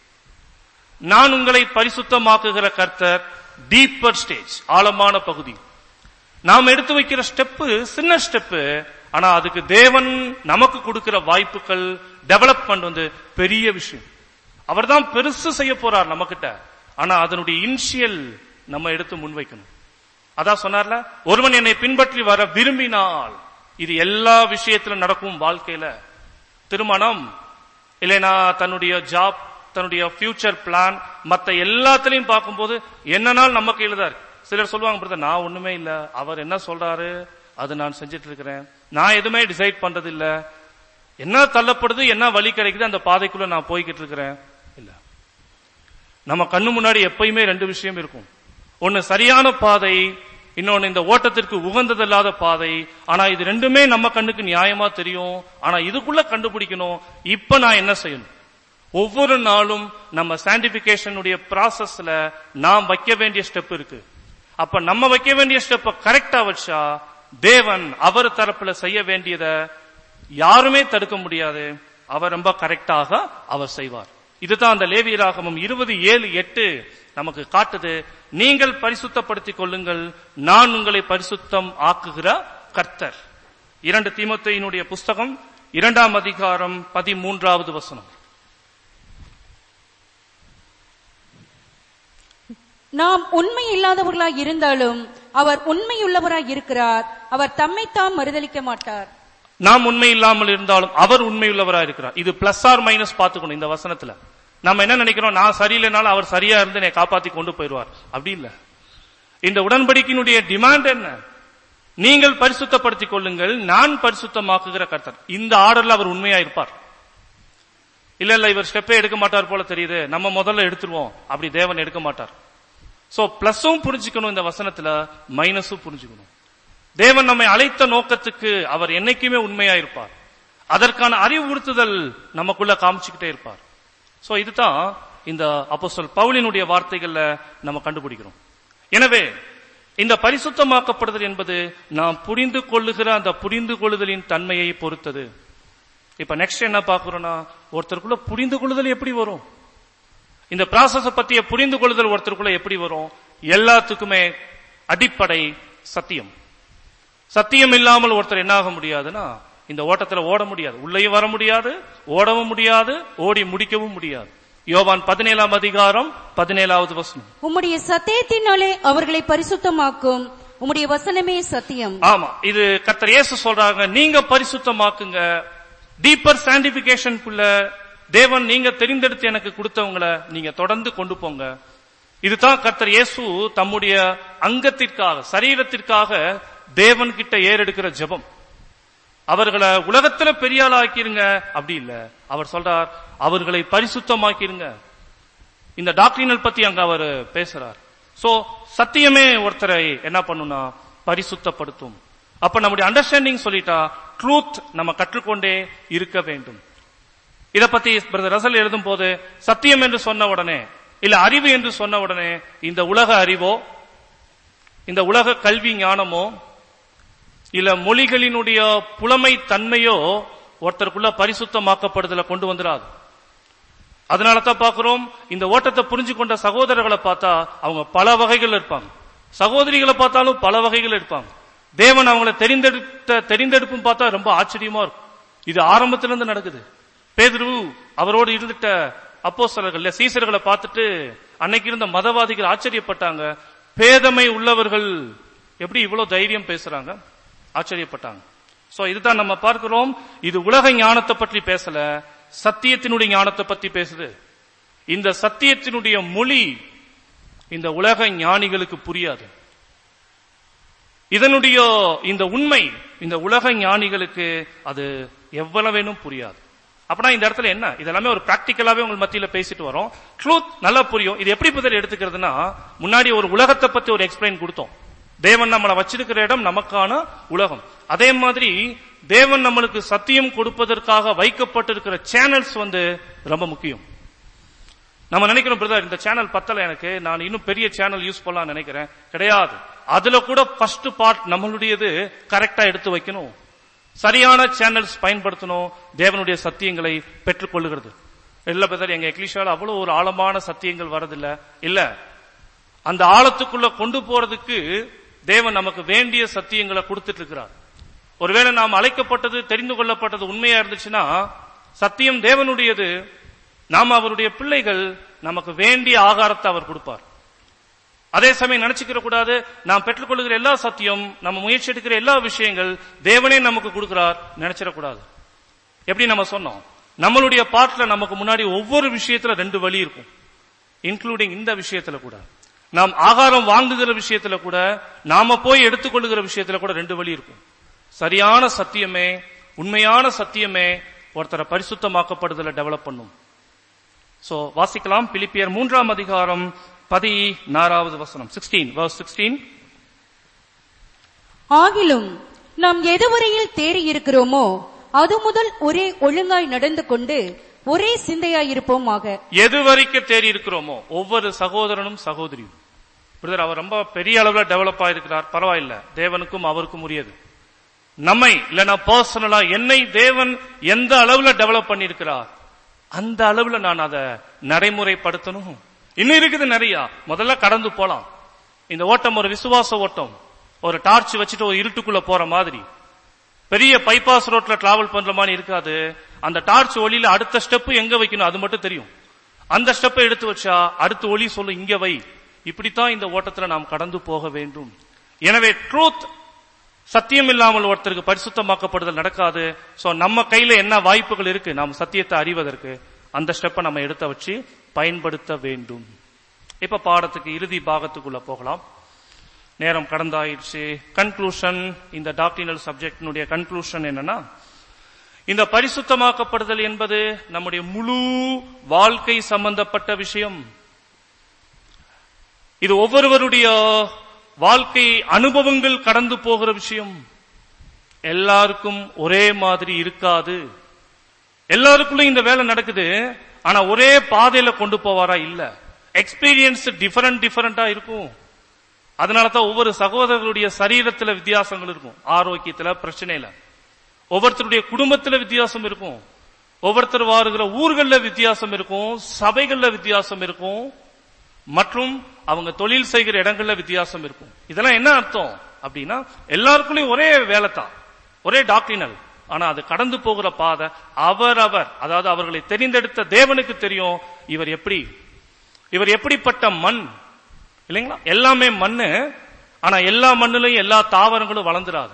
நான் உங்களை பரிசுத்தமாக்குகிற கர்த்தர் டீப்பர் ஸ்டேஜ் ஆழமான பகுதி நாம் எடுத்து வைக்கிற ஸ்டெப்பு சின்ன ஸ்டெப்பு ஆனா அதுக்கு தேவன் நமக்கு கொடுக்கிற வாய்ப்புகள் டெவலப்மெண்ட் வந்து பெரிய விஷயம் அவர்தான் பெருசு செய்ய போறார் நம்மகிட்ட ஆனா அதனுடைய இனிஷியல் நம்ம எடுத்து முன்வைக்கணும் அதான் சொன்னார்ல ஒருவன் என்னை பின்பற்றி வர விரும்பினால் இது எல்லா விஷயத்திலும் நடக்கும் வாழ்க்கையில திருமணம் இல்லைனா தன்னுடைய ஜாப் தன்னுடைய ஃபியூச்சர் பிளான் மத்த எல்லாத்துலயும் பார்க்கும்போது என்னனால் நம்ம கையில தான் இருக்கு சிலர் சொல்லுவாங்க பிரதர் நான் ஒண்ணுமே இல்ல அவர் என்ன சொல்றாரு அது நான் செஞ்சுட்டு இருக்கிறேன் நான் எதுவுமே டிசைட் பண்றது இல்ல என்ன தள்ளப்படுது என்ன வழி கிடைக்குது அந்த பாதைக்குள்ள நான் போய்கிட்டு இருக்கிறேன் இல்ல நம்ம கண்ணு முன்னாடி எப்பயுமே ரெண்டு விஷயம் இருக்கும் ஒன்னு சரியான பாதை இன்னொன்னு இந்த ஓட்டத்திற்கு உகந்ததல்லாத பாதை ஆனா இது ரெண்டுமே நம்ம கண்ணுக்கு நியாயமா தெரியும் ஆனா இதுக்குள்ள கண்டுபிடிக்கணும் இப்ப நான் என்ன செய்யணும் ஒவ்வொரு நாளும் நம்ம சாண்டிபிகேஷனுடைய ப்ராசஸ்ல நாம் வைக்க வேண்டிய ஸ்டெப் இருக்கு அப்ப நம்ம வைக்க வேண்டிய ஸ்டெப்ப கரெக்டா வச்சா தேவன் அவர் தரப்புல செய்ய வேண்டியதை யாருமே தடுக்க முடியாது அவர் ரொம்ப கரெக்டாக அவர் செய்வார் இதுதான் அந்த லேவியராகமம் இருபது ஏழு எட்டு நமக்கு காட்டுது நீங்கள் பரிசுத்தப்படுத்திக் கொள்ளுங்கள் நான் உங்களை பரிசுத்தம் ஆக்குகிற கர்த்தர் இரண்டு தீமோத்தேயினுடைய புஸ்தகம் இரண்டாம் அதிகாரம் பதிமூன்றாவது வசனம் நாம் உண்மை இல்லாதவர்களாய் இருந்தாலும் அவர் உண்மையுள்ளவராய் இருக்கிறார் அவர் தம்மைத்தாம் மறுதலிக்க மாட்டார் நாம் உண்மை இல்லாமல் இருந்தாலும் அவர் உண்மையுள்ளவரா இருக்கிறார் இது பிளஸ் ஆர் மைனஸ் பார்த்துக்கணும் இந்த வசனத்துல நம்ம என்ன நினைக்கிறோம் நான் சரியில்லைனாலும் அவர் சரியா இருந்து என்னை காப்பாத்தி கொண்டு போயிடுவார் அப்படி இல்ல இந்த உடன்படிக்கையினுடைய டிமாண்ட் என்ன நீங்கள் பரிசுத்தப்படுத்திக் கொள்ளுங்கள் நான் பரிசுத்தமாக்குகிற கர்த்தர் இந்த ஆர்டர்ல அவர் உண்மையா இருப்பார் இல்ல இல்ல இவர் ஸ்டெப்பே எடுக்க மாட்டார் போல தெரியுது நம்ம முதல்ல எடுத்துருவோம் அப்படி தேவன் எடுக்க மாட்டார் சோ பிளஸும் புரிஞ்சுக்கணும் இந்த வசனத்துல மைனஸும் புரிஞ்சுக்கணும் தேவன் நம்மை அழைத்த நோக்கத்துக்கு அவர் என்னைக்குமே உண்மையா இருப்பார் அதற்கான அறிவுறுத்துதல் நமக்குள்ள காமிச்சுக்கிட்டே இருப்பார் சோ இதுதான் இந்த அப்போஸ்தலர் பவுலினுடைய வார்த்தைகள்ல நம்ம கண்டுபிடிக்கிறோம் எனவே இந்த பரிசுத்தமாக்கப்படுதல் என்பது நாம் புரிந்து கொள்ளுகிற அந்த புரிந்து கொள்ளுதலின் தன்மையை பொறுத்தது இப்ப நெக்ஸ்ட் என்ன பாக்குறோம்னா ஒருத்தருக்குள்ள புரிந்து கொள்ளுதல் எப்படி வரும் இந்த ப்ராசஸ பத்திய புரிந்து கொள்ளுதல் ஒருத்தருக்குள்ள எப்படி வரும் எல்லாத்துக்குமே அடிப்படை சத்தியம் சத்தியம் இல்லாமல் ஒருத்தர் என்ன ஆக முடியாதுன்னா இந்த ஓட்டத்துல ஓட முடியாது உள்ளேயும் வர முடியாது ஓடவும் முடியாது ஓடி முடிக்கவும் முடியாது யோவான் பதினேழாம் அதிகாரம் பதினேழாவது வசனம் உம்முடைய சத்தியத்தினாலே அவர்களை பரிசுத்தமாக்கும் உம்முடைய வசனமே சத்தியம் ஆமா இது கர்த்தர் இயேசு சொல்றாங்க நீங்க பரிசுத்தமாக்குங்க டீப்பர் சாண்டிபிகேஷனுக்குள்ள தேவன் நீங்க தெரிந்தெடுத்து எனக்கு கொடுத்தவங்கள நீங்க தொடர்ந்து கொண்டு போங்க இதுதான் கர்த்தர் இயேசு தம்முடைய அங்கத்திற்காக சரீரத்திற்காக தேவன் கிட்ட ஏறெடுக்கிற ஜெபம் அவர்களை உலகத்துல பெரிய ஆளாக்கிருங்க அப்படி இல்ல அவர் சொல்றார் அவர்களை பரிசுத்தமாக்கிருங்க இந்த டாக்டரினல் பத்தி அங்க அவர் பேசுறார் சோ சத்தியமே ஒருத்தரை என்ன பண்ணுனா பரிசுத்தப்படுத்தும் அப்ப நம்முடைய அண்டர்ஸ்டாண்டிங் சொல்லிட்டா ட்ரூத் நம்ம கற்றுக்கொண்டே இருக்க வேண்டும் இத பத்தி பிரதர் ரசல் எழுதும் போது சத்தியம் என்று சொன்ன உடனே இல்ல அறிவு என்று சொன்ன உடனே இந்த உலக அறிவோ இந்த உலக கல்வி ஞானமோ இல்ல மொழிகளினுடைய புலமை தன்மையோ ஒருத்தருக்குள்ள பரிசுத்தமாக்கப்படுதல கொண்டு வந்துடாது அதனால தான் பார்க்கிறோம் இந்த ஓட்டத்தை புரிஞ்சு கொண்ட சகோதரர்களை பார்த்தா அவங்க பல வகைகள் இருப்பாங்க சகோதரிகளை பார்த்தாலும் பல வகைகள் இருப்பாங்க தேவன் அவங்கள தெரிந்தெடுத்த தெரிந்தெடுப்பும் பார்த்தா ரொம்ப ஆச்சரியமா இருக்கும் இது ஆரம்பத்திலிருந்து நடக்குது பேதுரு அவரோடு இருந்துட்ட அப்போஸ்தலர்கள் சீசர்களை பார்த்துட்டு அன்னைக்கு இருந்த மதவாதிகள் ஆச்சரியப்பட்டாங்க பேதமை உள்ளவர்கள் எப்படி இவ்வளவு தைரியம் பேசுறாங்க ஆச்சரியப்பட்டாங்க சோ இதுதான் நம்ம பார்க்கிறோம் இது உலக ஞானத்தை பற்றி பேசல சத்தியத்தினுடைய ஞானத்தை பத்தி பேசுது இந்த சத்தியத்தினுடைய மொழி இந்த உலக ஞானிகளுக்கு புரியாது இதனுடைய இந்த உண்மை இந்த உலக ஞானிகளுக்கு அது எவ்வளவேனும் புரியாது அப்படின்னா இந்த இடத்துல என்ன இதெல்லாமே ஒரு பிராக்டிக்கலாவே உங்க மத்தியில பேசிட்டு வரோம் ட்ரூத் நல்லா புரியும் இது எப்படி புதர் எடுத்துக்கிறதுனா முன்னாடி ஒரு உலகத்தை பத்தி ஒரு எக்ஸ்பிளைன் கொடுத்தோம் தேவன் நம்மளை வச்சிருக்கிற இடம் நமக்கான உலகம் அதே மாதிரி தேவன் நம்மளுக்கு சத்தியம் கொடுப்பதற்காக வைக்கப்பட்டிருக்கிற சேனல்ஸ் வந்து ரொம்ப முக்கியம் நம்ம நினைக்கிறோம் பிரதர் இந்த சேனல் பத்தல எனக்கு நான் இன்னும் பெரிய சேனல் யூஸ் பண்ணலாம் நினைக்கிறேன் கிடையாது அதுல கூட ஃபர்ஸ்ட் பார்ட் நம்மளுடையது கரெக்டா எடுத்து வைக்கணும் சரியான சேனல்ஸ் பயன்படுத்தணும் தேவனுடைய சத்தியங்களை பெற்றுக்கொள்ளுகிறது இல்ல பிரதர் எங்க எக்லிஷால அவ்வளவு ஒரு ஆழமான சத்தியங்கள் வரதில்ல இல்ல அந்த ஆழத்துக்குள்ள கொண்டு போறதுக்கு தேவன் நமக்கு வேண்டிய சத்தியங்களை கொடுத்துட்டு இருக்கிறார் ஒருவேளை நாம் அழைக்கப்பட்டது தெரிந்து கொள்ளப்பட்டது உண்மையா இருந்துச்சுன்னா சத்தியம் தேவனுடையது நாம் அவருடைய பிள்ளைகள் நமக்கு வேண்டிய ஆகாரத்தை அவர் கொடுப்பார் அதே சமயம் நினைச்சுக்கிற கூடாது நாம் பெற்றுக்கொள்ளுகிற எல்லா சத்தியம் நம்ம முயற்சி எடுக்கிற எல்லா விஷயங்கள் தேவனே நமக்கு கொடுக்கிறார் நினைச்சிடக்கூடாது எப்படி நம்ம சொன்னோம் நம்மளுடைய பார்ட்ல நமக்கு முன்னாடி ஒவ்வொரு விஷயத்துல ரெண்டு வழி இருக்கும் இன்க்ளூடிங் இந்த விஷயத்துல கூட நாம் ஆகாரம் வாங்குகிற விஷயத்துல கூட நாம போய் எடுத்துக்கொள்ளுகிற விஷயத்துல கூட ரெண்டு வழி இருக்கும் சரியான சத்தியமே உண்மையான சத்தியமே ஒருத்தரை பரிசுத்தமாக்கப்படுதல டெவலப் பண்ணும் சோ வாசிக்கலாம் பிலிப்பியர் மூன்றாம் அதிகாரம் பதினாறாவது வசனம் சிக்ஸ்டீன் வர்ஸ் சிக்ஸ்டீன் ஆகிலும் நாம் எதுவரையில் தேறி இருக்கிறோமோ அது முதல் ஒரே ஒழுங்காய் நடந்து கொண்டு ஒரே சிந்தையாயிருப்போமாக எது வரைக்கும் தேறி இருக்கிறோமோ ஒவ்வொரு சகோதரனும் சகோதரியும் பிரதர் அவர் ரொம்ப பெரிய அளவுல டெவலப் ஆயிருக்கிறார் பரவாயில்ல தேவனுக்கும் அவருக்கும் உரியது நம்மை இல்லனா பர்சனலா என்னை தேவன் எந்த அளவுல டெவலப் பண்ணியிருக்கிறார் அந்த அளவுல நான் அதை நடைமுறைப்படுத்தணும் இன்னும் இருக்குது நிறைய முதல்ல கடந்து போலாம் இந்த ஓட்டம் ஒரு விசுவாச ஓட்டம் ஒரு டார்ச் வச்சுட்டு ஒரு இருட்டுக்குள்ள போற மாதிரி பெரிய பைபாஸ் ரோட்ல டிராவல் பண்ற மாதிரி இருக்காது அந்த டார்ச் ஒளியில அடுத்த ஸ்டெப் எங்க வைக்கணும் அது மட்டும் தெரியும் அந்த ஸ்டெப்பை எடுத்து வச்சா அடுத்த ஒளி சொல்லு இங்க வை இப்படித்தான் இந்த ஓட்டத்துல நாம் கடந்து போக வேண்டும் எனவே ட்ரூத் சத்தியம் இல்லாமல் ஒருத்தருக்கு பரிசுத்தமாக்கப்படுதல் நடக்காது சோ நம்ம கையில என்ன வாய்ப்புகள் இருக்கு நாம் சத்தியத்தை அறிவதற்கு அந்த ஸ்டெப்பை நம்ம எடுத்த வச்சு பயன்படுத்த வேண்டும் இப்ப பாடத்துக்கு இறுதி பாகத்துக்குள்ள போகலாம் நேரம் கடந்தாயிடுச்சு கன்க்ளூஷன் இந்த டாக்டினல் சப்ஜெக்டினுடைய கன்க்ளூஷன் என்னன்னா இந்த பரிசுத்தமாக்கப்படுதல் என்பது நம்முடைய முழு வாழ்க்கை சம்பந்தப்பட்ட விஷயம் இது ஒவ்வொருவருடைய வாழ்க்கை அனுபவங்கள் கடந்து போகிற விஷயம் எல்லாருக்கும் ஒரே மாதிரி இருக்காது எல்லாருக்குள்ளும் இந்த வேலை நடக்குது ஆனா ஒரே பாதையில கொண்டு போவாரா இல்ல எக்ஸ்பீரியன்ஸ் டிஃபரெண்ட் டிஃபரெண்டா இருக்கும் அதனால தான் ஒவ்வொரு சகோதரர்களுடைய சரீரத்துல வித்தியாசங்கள் இருக்கும் ஆரோக்கியத்துல பிரச்சனையில ஒவ்வொருத்தருடைய குடும்பத்துல வித்தியாசம் இருக்கும் ஒவ்வொருத்தர் வாருகிற ஊர்கள்ல வித்தியாசம் இருக்கும் சபைகள்ல வித்தியாசம் இருக்கும் மற்றும் அவங்க தொழில் செய்கிற இடங்கள்ல வித்தியாசம் இருக்கும் இதெல்லாம் என்ன அர்த்தம் அப்படின்னா எல்லாருக்குள்ளயும் ஒரே வேலை தான் ஒரே டாக்டினல் ஆனா அது கடந்து போகிற பாதை அவரவர் அதாவது அவர்களை தெரிந்தெடுத்த தேவனுக்கு தெரியும் இவர் எப்படி இவர் எப்படிப்பட்ட மண் இல்லைங்களா எல்லாமே மண்ணு ஆனா எல்லா மண்ணிலையும் எல்லா தாவரங்களும் வளர்ந்துராது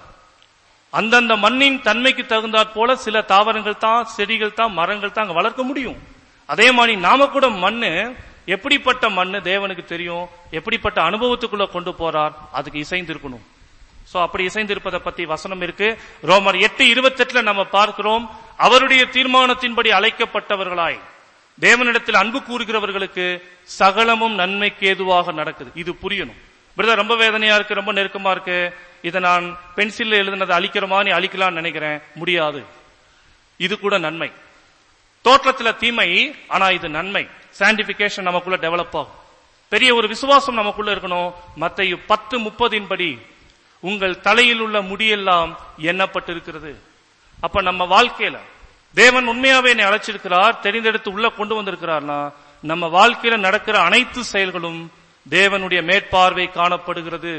அந்தந்த மண்ணின் தன்மைக்கு தகுந்தாற் போல சில தாவரங்கள் தான் செடிகள் தான் மரங்கள் தான் அங்க வளர்க்க முடியும் அதே மாதிரி நாம கூட மண்ணு எப்படிப்பட்ட மண்ணு தேவனுக்கு தெரியும் எப்படிப்பட்ட அனுபவத்துக்குள்ள கொண்டு போறார் அதுக்கு இசைந்திருக்கணும் சோ அப்படி இசைந்திருப்பதை பத்தி வசனம் இருக்கு ரோமர் எட்டு இருபத்தெட்டுல நம்ம பார்க்கிறோம் அவருடைய தீர்மானத்தின்படி அழைக்கப்பட்டவர்களாய் தேவனிடத்தில் அன்பு கூறுகிறவர்களுக்கு சகலமும் நன்மைக்கு ஏதுவாக நடக்குது இது புரியணும் பிரதர் ரொம்ப வேதனையா இருக்கு ரொம்ப நெருக்கமா இருக்கு இதை நான் பென்சில்ல எழுதுனதை அழிக்கிறமா நீ அழிக்கலாம்னு நினைக்கிறேன் முடியாது இது கூட நன்மை தோற்றத்துல தீமை ஆனா இது நன்மை சாண்டிபிகேஷன் நமக்குள்ள டெவலப் ஆகும் பெரிய ஒரு விசுவாசம் நமக்குள்ள இருக்கணும் மத்தையு பத்து முப்பதின் படி உங்கள் தலையில் உள்ள முடியெல்லாம் எண்ணப்பட்டிருக்கிறது அப்ப நம்ம வாழ்க்கையில தேவன் உண்மையாவே என்னை அழைச்சிருக்கிறார் தெரிந்தெடுத்து உள்ள கொண்டு வந்திருக்கிறார்னா நம்ம வாழ்க்கையில நடக்கிற அனைத்து செயல்களும் தேவனுடைய மேற்பார்வை காணப்படுகிறது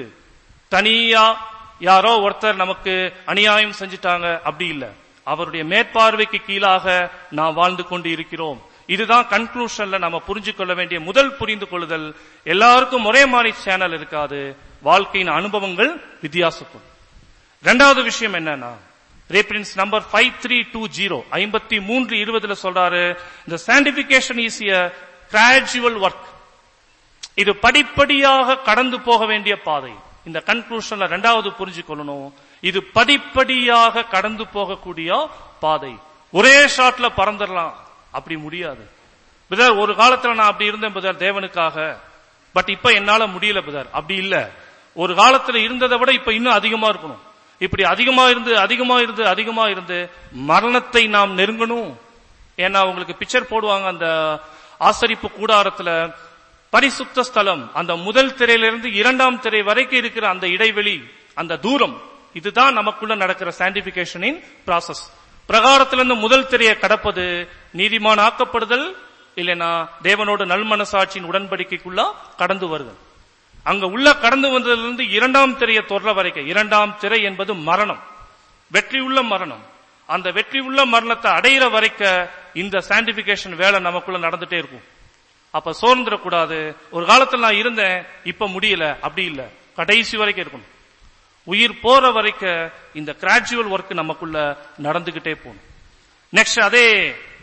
தனியா யாரோ ஒருத்தர் நமக்கு அநியாயம் செஞ்சுட்டாங்க அப்படி இல்ல அவருடைய மேற்பார்வைக்கு கீழாக நாம் வாழ்ந்து கொண்டு இருக்கிறோம் இதுதான் கன்க்ளூஷன்ல நம்ம புரிஞ்சு கொள்ள வேண்டிய முதல் புரிந்து கொள்ளுதல் எல்லாருக்கும் ஒரே மாதிரி சேனல் இருக்காது வாழ்க்கையின் அனுபவங்கள் வித்தியாசப்படும் இரண்டாவது விஷயம் என்னன்னா reference number five three two zero ஐம்பத்தி மூன்று இருபதுல சொல்றாரு இந்த sanctification is a gradual work இது படிப்படியாக கடந்து போக வேண்டிய பாதை இந்த கன்க்ளூஷன்ல ரெண்டாவது புரிஞ்சு கொள்ளணும் இது படிப்படியாக கடந்து போகக்கூடிய பாதை ஒரே ஷாட்ல பறந்துடலாம் அப்படி முடியாது பிரதர் ஒரு காலத்துல நான் அப்படி இருந்தேன் பிரதர் தேவனுக்காக பட் இப்ப என்னால முடியல பிரதர் அப்படி இல்ல ஒரு காலத்துல இருந்ததை விட இப்ப இன்னும் அதிகமா இருக்கணும் இப்படி அதிகமா இருந்து அதிகமா இருந்து அதிகமா இருந்து மரணத்தை நாம் நெருங்கணும் ஏன்னா உங்களுக்கு பிக்சர் போடுவாங்க அந்த ஆசரிப்பு கூடாரத்துல பரிசுத்த ஸ்தலம் அந்த முதல் திரையிலிருந்து இரண்டாம் திரை வரைக்கும் இருக்கிற அந்த இடைவெளி அந்த தூரம் இதுதான் நமக்குள்ள நடக்கிற சாண்டிபிகேஷனின் ப்ராசஸ் பிரகாரத்திலிருந்து முதல் திரையை கடப்பது நீதிமான் ஆக்கப்படுதல் இல்லைனா தேவனோட நல்மனசாட்சியின் உடன்படிக்கைக்குள்ள கடந்து வருதல் அங்க உள்ள கடந்து வந்ததிலிருந்து இரண்டாம் திரையை தொடர வரைக்கும் இரண்டாம் திரை என்பது மரணம் வெற்றியுள்ள மரணம் அந்த வெற்றியுள்ள மரணத்தை அடையிற வரைக்க இந்த சாண்டிபிகேஷன் வேலை நமக்குள்ள நடந்துட்டே இருக்கும் அப்ப சோர்ந்துடக்கூடாது ஒரு காலத்துல நான் இருந்தேன் இப்ப முடியல அப்படி இல்ல கடைசி வரைக்கும் இருக்கணும் உயிர் போற வரைக்கும் இந்த கிராஜுவல் ஒர்க் நமக்குள்ள நடந்துகிட்டே போகணும் நெக்ஸ்ட் அதே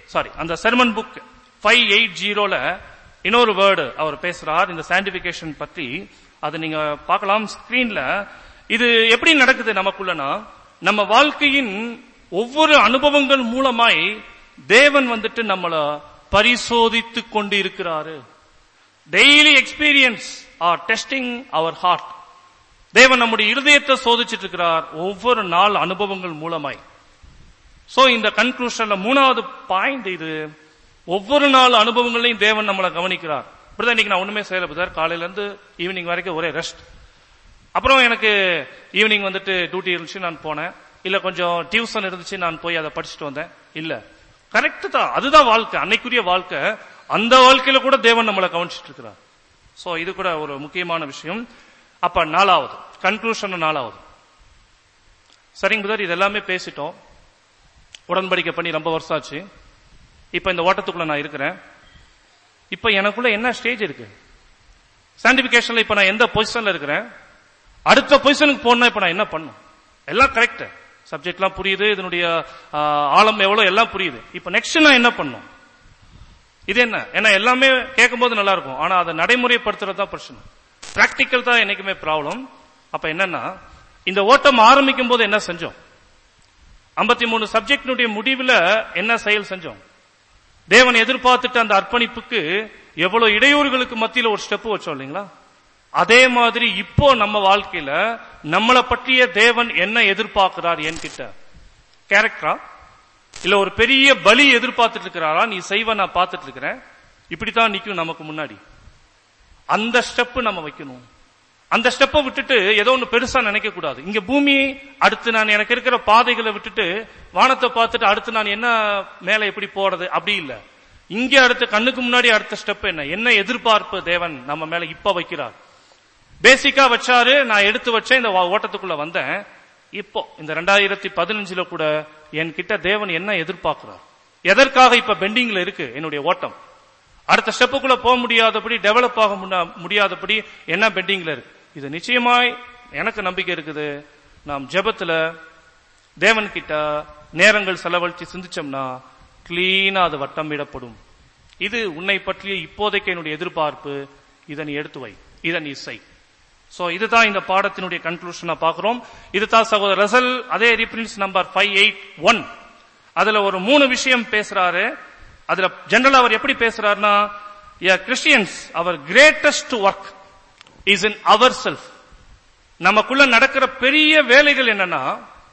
சாரி அந்த செர்மன் புக் ஃபைவ் எயிட் ஜீரோல இன்னொரு வேர்டு அவர் பேசுறார் இந்த சாண்டிபிகேஷன் பத்தி அதை நீங்க பார்க்கலாம் ஸ்கிரீன்ல இது எப்படி நடக்குது நமக்குள்ளனா நம்ம வாழ்க்கையின் ஒவ்வொரு அனுபவங்கள் மூலமாய் தேவன் வந்துட்டு நம்மள பரிசோதித்து கொண்டு இருக்கிறாரு daily experience are testing our heart தேவன் நம்முடைய இருதயத்தை சோதிச்சிட்டு இருக்கிறார் ஒவ்வொரு நாள் அனுபவங்கள் மூலமாய் சோ இந்த கன்க்ளூஷன்ல மூணாவது பாயிண்ட் இது ஒவ்வொரு நாள் அனுபவங்களையும் தேவன் நம்மளை கவனிக்கிறார் இப்படிதான் இன்னைக்கு நான் ஒண்ணுமே செய்யல பிரதர் காலையில இருந்து ஈவினிங் வரைக்கும் ஒரே ரெஸ்ட் அப்புறம் எனக்கு ஈவினிங் வந்துட்டு டியூட்டி இருந்துச்சு நான் போனேன் இல்ல கொஞ்சம் டியூஷன் இருந்துச்சு நான் போய் அதை படிச்சுட்டு வந்தேன் இல்ல கரெக்ட் தான் அதுதான் வாழ்க்கை அன்னைக்குரிய வாழ்க்கை அந்த வாழ்க்கையில கூட தேவன் நம்மளை கவனிச்சிட்டு இருக்கிறார் சோ இது கூட ஒரு முக்கியமான விஷயம் அப்ப நாலாவது கன்க்ளூஷன் நாலாவது சரிங்க பிரதர் இது எல்லாமே பேசிட்டோம் உடன்படிக்கை பண்ணி ரொம்ப வருஷம் ஆச்சு இப்ப இந்த ஓட்டத்துக்குள்ள நான் இருக்கிறேன் இப்ப எனக்குள்ள என்ன ஸ்டேஜ் இருக்கு சாண்டிபிகேஷன்ல இப்ப நான் எந்த பொசிஷன்ல இருக்கிறேன் அடுத்த பொசிஷனுக்கு போனா இப்ப நான் என்ன பண்ணும் எல்லாம் கரெக்ட் சப்ஜெக்ட்லாம் புரியுது இதனுடைய ஆ, ஆழம் எவ்வளவு எல்லாம் புரியுது இப்ப நெக்ஸ்ட் நான் என்ன பண்ணும் இது என்ன ஏன்னா எல்லாமே கேட்கும்போது நல்லா இருக்கும் ஆனா அதை நடைமுறைப்படுத்துறது தான் பிரச்சனை பிராக்டிக்கல் தான் என்னைக்குமே ப்ராப்ளம் அப்ப என்னன்னா இந்த ஓட்டம் ஆரம்பிக்கும் போது என்ன செஞ்சோம் 53 மூணு சப்ஜெக்டினுடைய முடிவுல என்ன செயல் செஞ்சோம் தேவன் எதிர்பார்த்துட்ட அந்த அர்ப்பணிப்புக்கு எவ்வளவு இடையூறுகளுக்கு மத்தியில ஒரு ஸ்டெப் வச்சோம் இல்லைங்களா அதே மாதிரி இப்போ நம்ம வாழ்க்கையில நம்மளை பற்றிய தேவன் என்ன எதிர்பார்க்கிறார் என்கிட்ட கேரக்டரா இல்ல ஒரு பெரிய பலி எதிர்பார்த்துட்டு இருக்கிறாரா நீ செய்வ நான் பார்த்துட்டு இருக்கிறேன் இப்படித்தான் நிக்கும் நமக்கு முன்னாடி அந்த ஸ்டெப் நம்ம வைக்கணும் அந்த ஸ்டெப்பை விட்டுட்டு ஏதோ ஒண்ணு பெருசா நினைக்க கூடாது இங்க பூமி அடுத்து நான் எனக்கு இருக்கிற பாதைகளை விட்டுட்டு வானத்தை பார்த்துட்டு அடுத்து நான் என்ன மேல எப்படி போறது அப்படி இல்ல இங்க அடுத்த கண்ணுக்கு முன்னாடி அடுத்த ஸ்டெப் என்ன என்ன எதிர்பார்ப்பு தேவன் நம்ம மேல இப்ப வைக்கிறார் பேசிக்கா வச்சாரு நான் எடுத்து வச்சேன் இந்த வா- ஓட்டத்துக்குள்ள வந்தேன் இப்போ இந்த ரெண்டாயிரத்தி பதினஞ்சுல கூட என்கிட்ட தேவன் என்ன எதிர்பார்க்கிறார் எதற்காக இப்ப பெண்டிங்ல இருக்கு என்னுடைய ஓட்டம் அடுத்த ஸ்டெப்புக்குள்ள போக முடியாதபடி டெவலப் ஆக முன்னா- முடியாதபடி என்ன பெண்டிங்ல இருக்கு இது நிச்சயமாய் எனக்கு நம்பிக்கை இருக்குது நாம் ஜெபத்துல தேவன் கிட்ட நேரங்கள் செலவழிச்சு சிந்திச்சோம்னா கிளீனா அது வட்டமிடப்படும் இது உன்னை பற்றிய இப்போதைக்கு என்னுடைய எதிர்பார்ப்பு இதை நீ எடுத்து வை இதை நீ செய் சோ இதுதான் இந்த பாடத்தினுடைய கன்க்ளூஷனா பார்க்கிறோம் இதுதான் சகோதரர் ரசல் அதே reprints number five eight one அதுல ஒரு மூணு விஷயம் பேசுறாரு அதுல ஜெனரல் அவர் எப்படி பேசுறாருன்னா Christians our greatest work is in our self நமக்குள்ள நடக்கிற பெரிய வேலைகள் என்னன்னா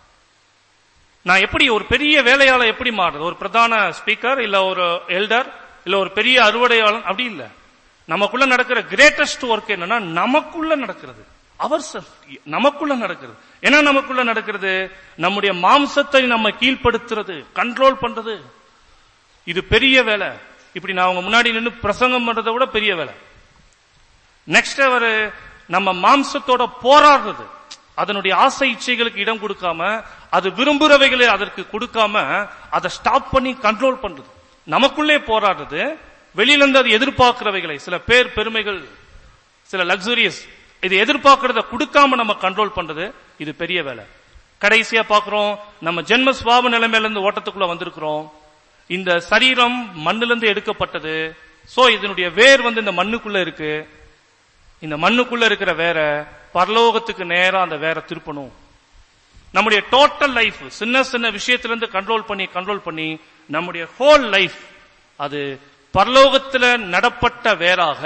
நான் எப்படி ஒரு பெரிய வேலையாள எப்படி மாறுறது ஒரு பிரதான ஸ்பீக்கர் இல்ல ஒரு எல்டர் இல்ல ஒரு பெரிய அறுவடையாளன் அப்படி இல்ல நமக்குள்ள நடக்கிற கிரேட்டஸ்ட் ஒர்க் என்னன்னா நமக்குள்ள நடக்கிறது அவர் செல்ஃப் நமக்குள்ள நடக்கிறது என்ன நமக்குள்ள நடக்கிறது நம்முடைய மாம்சத்தை நம்ம கீழ்ப்படுத்துறது கண்ட்ரோல் பண்றது இது பெரிய வேலை இப்படி நான் உங்க முன்னாடி நின்று பிரசங்கம் பண்றதை விட பெரிய வேலை நெக்ஸ்ட் அவர் நம்ம மாம்சத்தோட போராடுறது அதனுடைய ஆசை இச்சைகளுக்கு இடம் கொடுக்காம அது விரும்புறவைகளை அதற்கு கொடுக்காம அதை ஸ்டாப் பண்ணி கண்ட்ரோல் பண்றது நமக்குள்ளே போராடுறது வெளியில இருந்து அது எதிர்பார்க்கிறவைகளை சில பேர் பெருமைகள் சில லக்ஸுரியஸ் இது எதிர்பார்க்கறத கொடுக்காம நம்ம கண்ட்ரோல் பண்றது இது பெரிய வேலை கடைசியா பாக்குறோம் நம்ம ஜென்ம சுவாப நிலைமையில இருந்து ஓட்டத்துக்குள்ள வந்திருக்கிறோம் இந்த சரீரம் மண்ணிலிருந்து எடுக்கப்பட்டது சோ இதனுடைய வேர் வந்து இந்த மண்ணுக்குள்ள இருக்கு இந்த மண்ணுக்குள்ள இருக்கிற வேற பரலோகத்துக்கு நேரா அந்த வேற திருப்பணும் நம்முடைய டோட்டல் லைஃப் சின்ன சின்ன விஷயத்திலிருந்து கண்ட்ரோல் பண்ணி கண்ட்ரோல் பண்ணி நம்முடைய ஹோல் லைஃப் அது பரலோகத்துல நடப்பட்ட வேறாக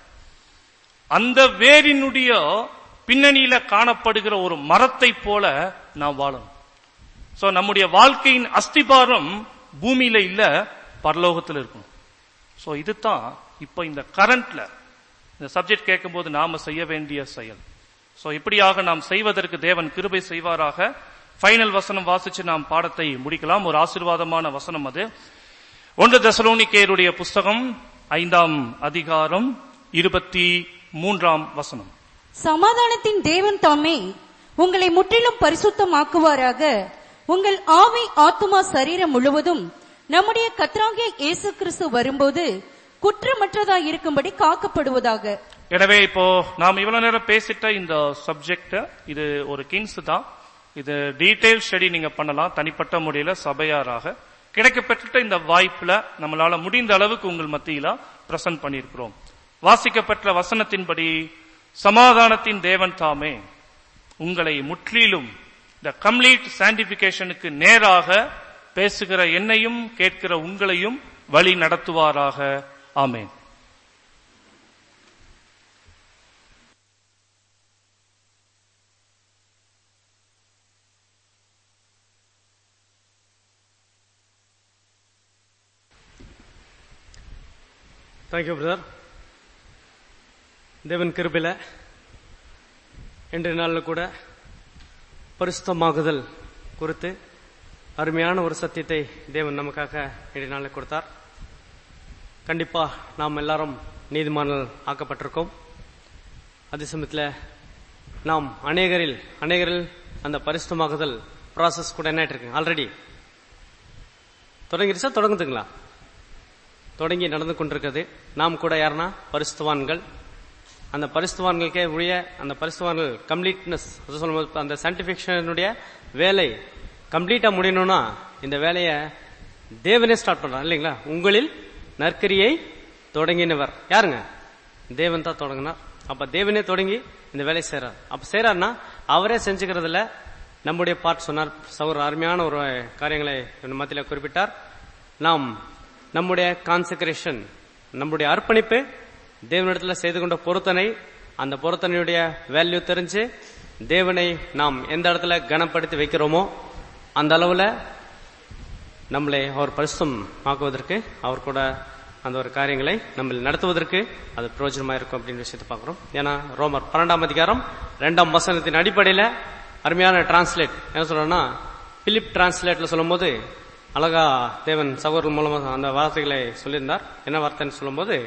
அந்த வேரினுடைய பின்னணியில காணப்படுகிற ஒரு மரத்தை போல நாம் வாழணும் சோ நம்முடைய வாழ்க்கையின் அஸ்திபாரம் பூமியில இல்ல பரலோகத்துல இருக்கணும் சோ இதுதான் இப்ப இந்த கரண்ட்ல இந்த சப்ஜெக்ட் கேட்கும்போது நாம செய்ய வேண்டிய செயல் சோ இப்படியாக நாம் செய்வதற்கு தேவன் கிருபை செய்வாராக ஃபைனல் வசனம் வாசிச்சு நாம் பாடத்தை முடிக்கலாம் ஒரு ஆசீர்வாதமான வசனம் அது ஒன்று தெசலோனிக்கேயருடைய புஸ்தகம் ஐந்தாம் அதிகாரம் இருபத்தி மூன்றாம் வசனம் சமாதானத்தின் தேவன் தாமே உங்களை முற்றிலும் பரிசுத்தமாக்குவாராக உங்கள் ஆவி ஆத்துமா சரீரம் முழுவதும் நம்முடைய கத்ராகிய இயேசு கிறிஸ்து வரும்போது குற்றமற்றதா இருக்கும்படி காக்கப்படுவதாக எனவே இப்போ நாம் இவ்வளவு நேரம் பேசிட்ட இந்த சப்ஜெக்ட் இது ஒரு கிங்ஸ் தான் இது டீடைல் ஸ்டடி நீங்க பண்ணலாம் தனிப்பட்ட முறையில சபையாராக கிடைக்கப்பட்ட இந்த வாய்ப்புல நம்மளால முடிந்த அளவுக்கு உங்கள் மத்தியில பிரசன்ட் பண்ணியிருக்கிறோம் வாசிக்கப்பட்ட வசனத்தின்படி சமாதானத்தின் தேவன் தாமே உங்களை முற்றிலும் இந்த கம்ப்ளீட் சாண்டிபிகேஷனுக்கு நேராக பேசுகிற என்னையும் கேட்கிற உங்களையும் வழி நடத்துவாராக ஆமென் தேங்க்யூ பிரதர் தேவன் கிருபில இன்றைய நாளில் கூட பரிசுத்தமாகுதல் குறித்து அருமையான ஒரு சத்தியத்தை தேவன் நமக்காக இன்றைய நாளில் கொடுத்தார் கண்டிப்பா நாம் எல்லாரும் நீதிமான்கள் ஆக்கப்பட்டிருக்கோம் அதே சமயத்தில் நாம் அநேகரில் அநேகரில் அந்த பரிசுத்தமாகுதல் ப்ராசஸ் கூட என்ன ஆயிட்டு இருக்கு ஆல்ரெடி தொடங்கிருச்சா தொடங்குதுங்களா தொடங்கி நடந்து கொண்டிருக்கிறது நாம் கூட யாருன்னா பரிசுத்தவான்கள் அந்த பரிசுத்தவான்களுக்கே உடைய அந்த பரிசுத்தவான்கள் கம்ப்ளீட்னஸ் சொல்லும்போது அந்த சயின்டிபிகேஷனுடைய வேலை கம்ப்ளீட்டா முடியணும்னா இந்த வேலையை தேவனே ஸ்டார்ட் பண்றான் இல்லைங்களா உங்களில் நற்கரியை தொடங்கினவர் யாருங்க தேவன் தான் தொடங்கினார் அப்ப தேவனே தொடங்கி இந்த வேலையை செய்றார் அப்ப செய்றாருன்னா அவரே செஞ்சுக்கிறதுல நம்முடைய பார்ட் சொன்னார் சௌர் அருமையான ஒரு காரியங்களை மத்தியில குறிப்பிட்டார் நாம் நம்முடைய கான்செக்ரேஷன் நம்முடைய அர்ப்பணிப்பு தேவனிடத்தில் செய்து கொண்ட பொருத்தனை அந்த பொருத்தனையுடைய வேல்யூ தெரிஞ்சு தேவனை நாம் எந்த இடத்துல கனப்படுத்தி வைக்கிறோமோ அந்த அளவுல நம்மளை அவர் பரிசுத்தம் ஆக்குவதற்கு அவர் கூட அந்த ஒரு காரியங்களை நம்ம நடத்துவதற்கு அது பிரயோஜனமா இருக்கும் அப்படின்னு விஷயத்தை பார்க்கிறோம் ஏன்னா ரோமர் பன்னெண்டாம் அதிகாரம் இரண்டாம் வசனத்தின் அடிப்படையில அருமையான டிரான்ஸ்லேட் என்ன சொல்றோம்னா பிலிப் டிரான்ஸ்லேட்ல சொல்லும்போது அழகா தேவன் சகோதரன் மூலமா அந்த வார்த்தைகளை சொல்லியிருந்தார் என்ன வார்த்தைன்னு சொல்லும்போது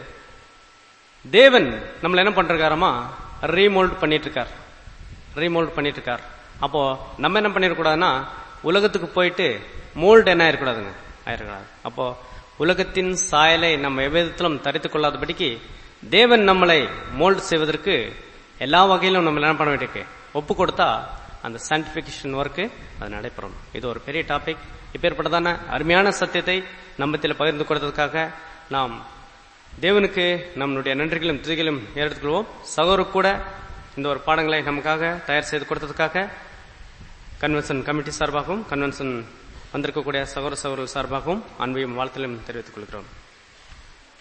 தேவன் நம்மள என்ன பண்றாராமா ரீமோல்ட் பண்ணிட்டு இருக்கார் ரீமோல்ட் பண்ணிட்டு இருக்கார் அப்போ நம்ம என்ன பண்ணிடக்கூடாதுன்னா உலகத்துக்கு போயிட்டு மோல்டு என்ன ஆயிருக்கூடாதுங்க ஆயிருக்கூடாது அப்போ உலகத்தின் சாயலை நம்ம எவ்விதத்திலும் தரித்துக் கொள்ளாதபடிக்கு தேவன் நம்மளை மோல்ட் செய்வதற்கு எல்லா வகையிலும் நம்ம என்ன பண்ண வேண்டியிருக்கு ஒப்பு கொடுத்தா அந்த சயின்டிபிகேஷன் ஒர்க்கு அது நடைபெறும் இது ஒரு பெரிய டாபிக் இப்பேற்பட்டதான அருமையான சத்தியத்தை நம்மத்தில் பகிர்ந்து கொடுத்ததுக்காக நாம் தேவனுக்கு நம்மளுடைய நன்றிகளும் துதிகளும் எடுத்துக்கொள்வோம் சகோதர கூட இந்த ஒரு பாடங்களை நமக்காக தயார் செய்து கொடுத்ததுக்காக கன்வென்ஷன் கமிட்டி சார்பாகவும் கன்வென்ஷன் வந்திருக்கக்கூடிய சகோதர சகோதரர்கள் சார்பாகவும் அன்பையும் வாழ்த்தலையும் தெரிவித்துக் கொள்கிறோம்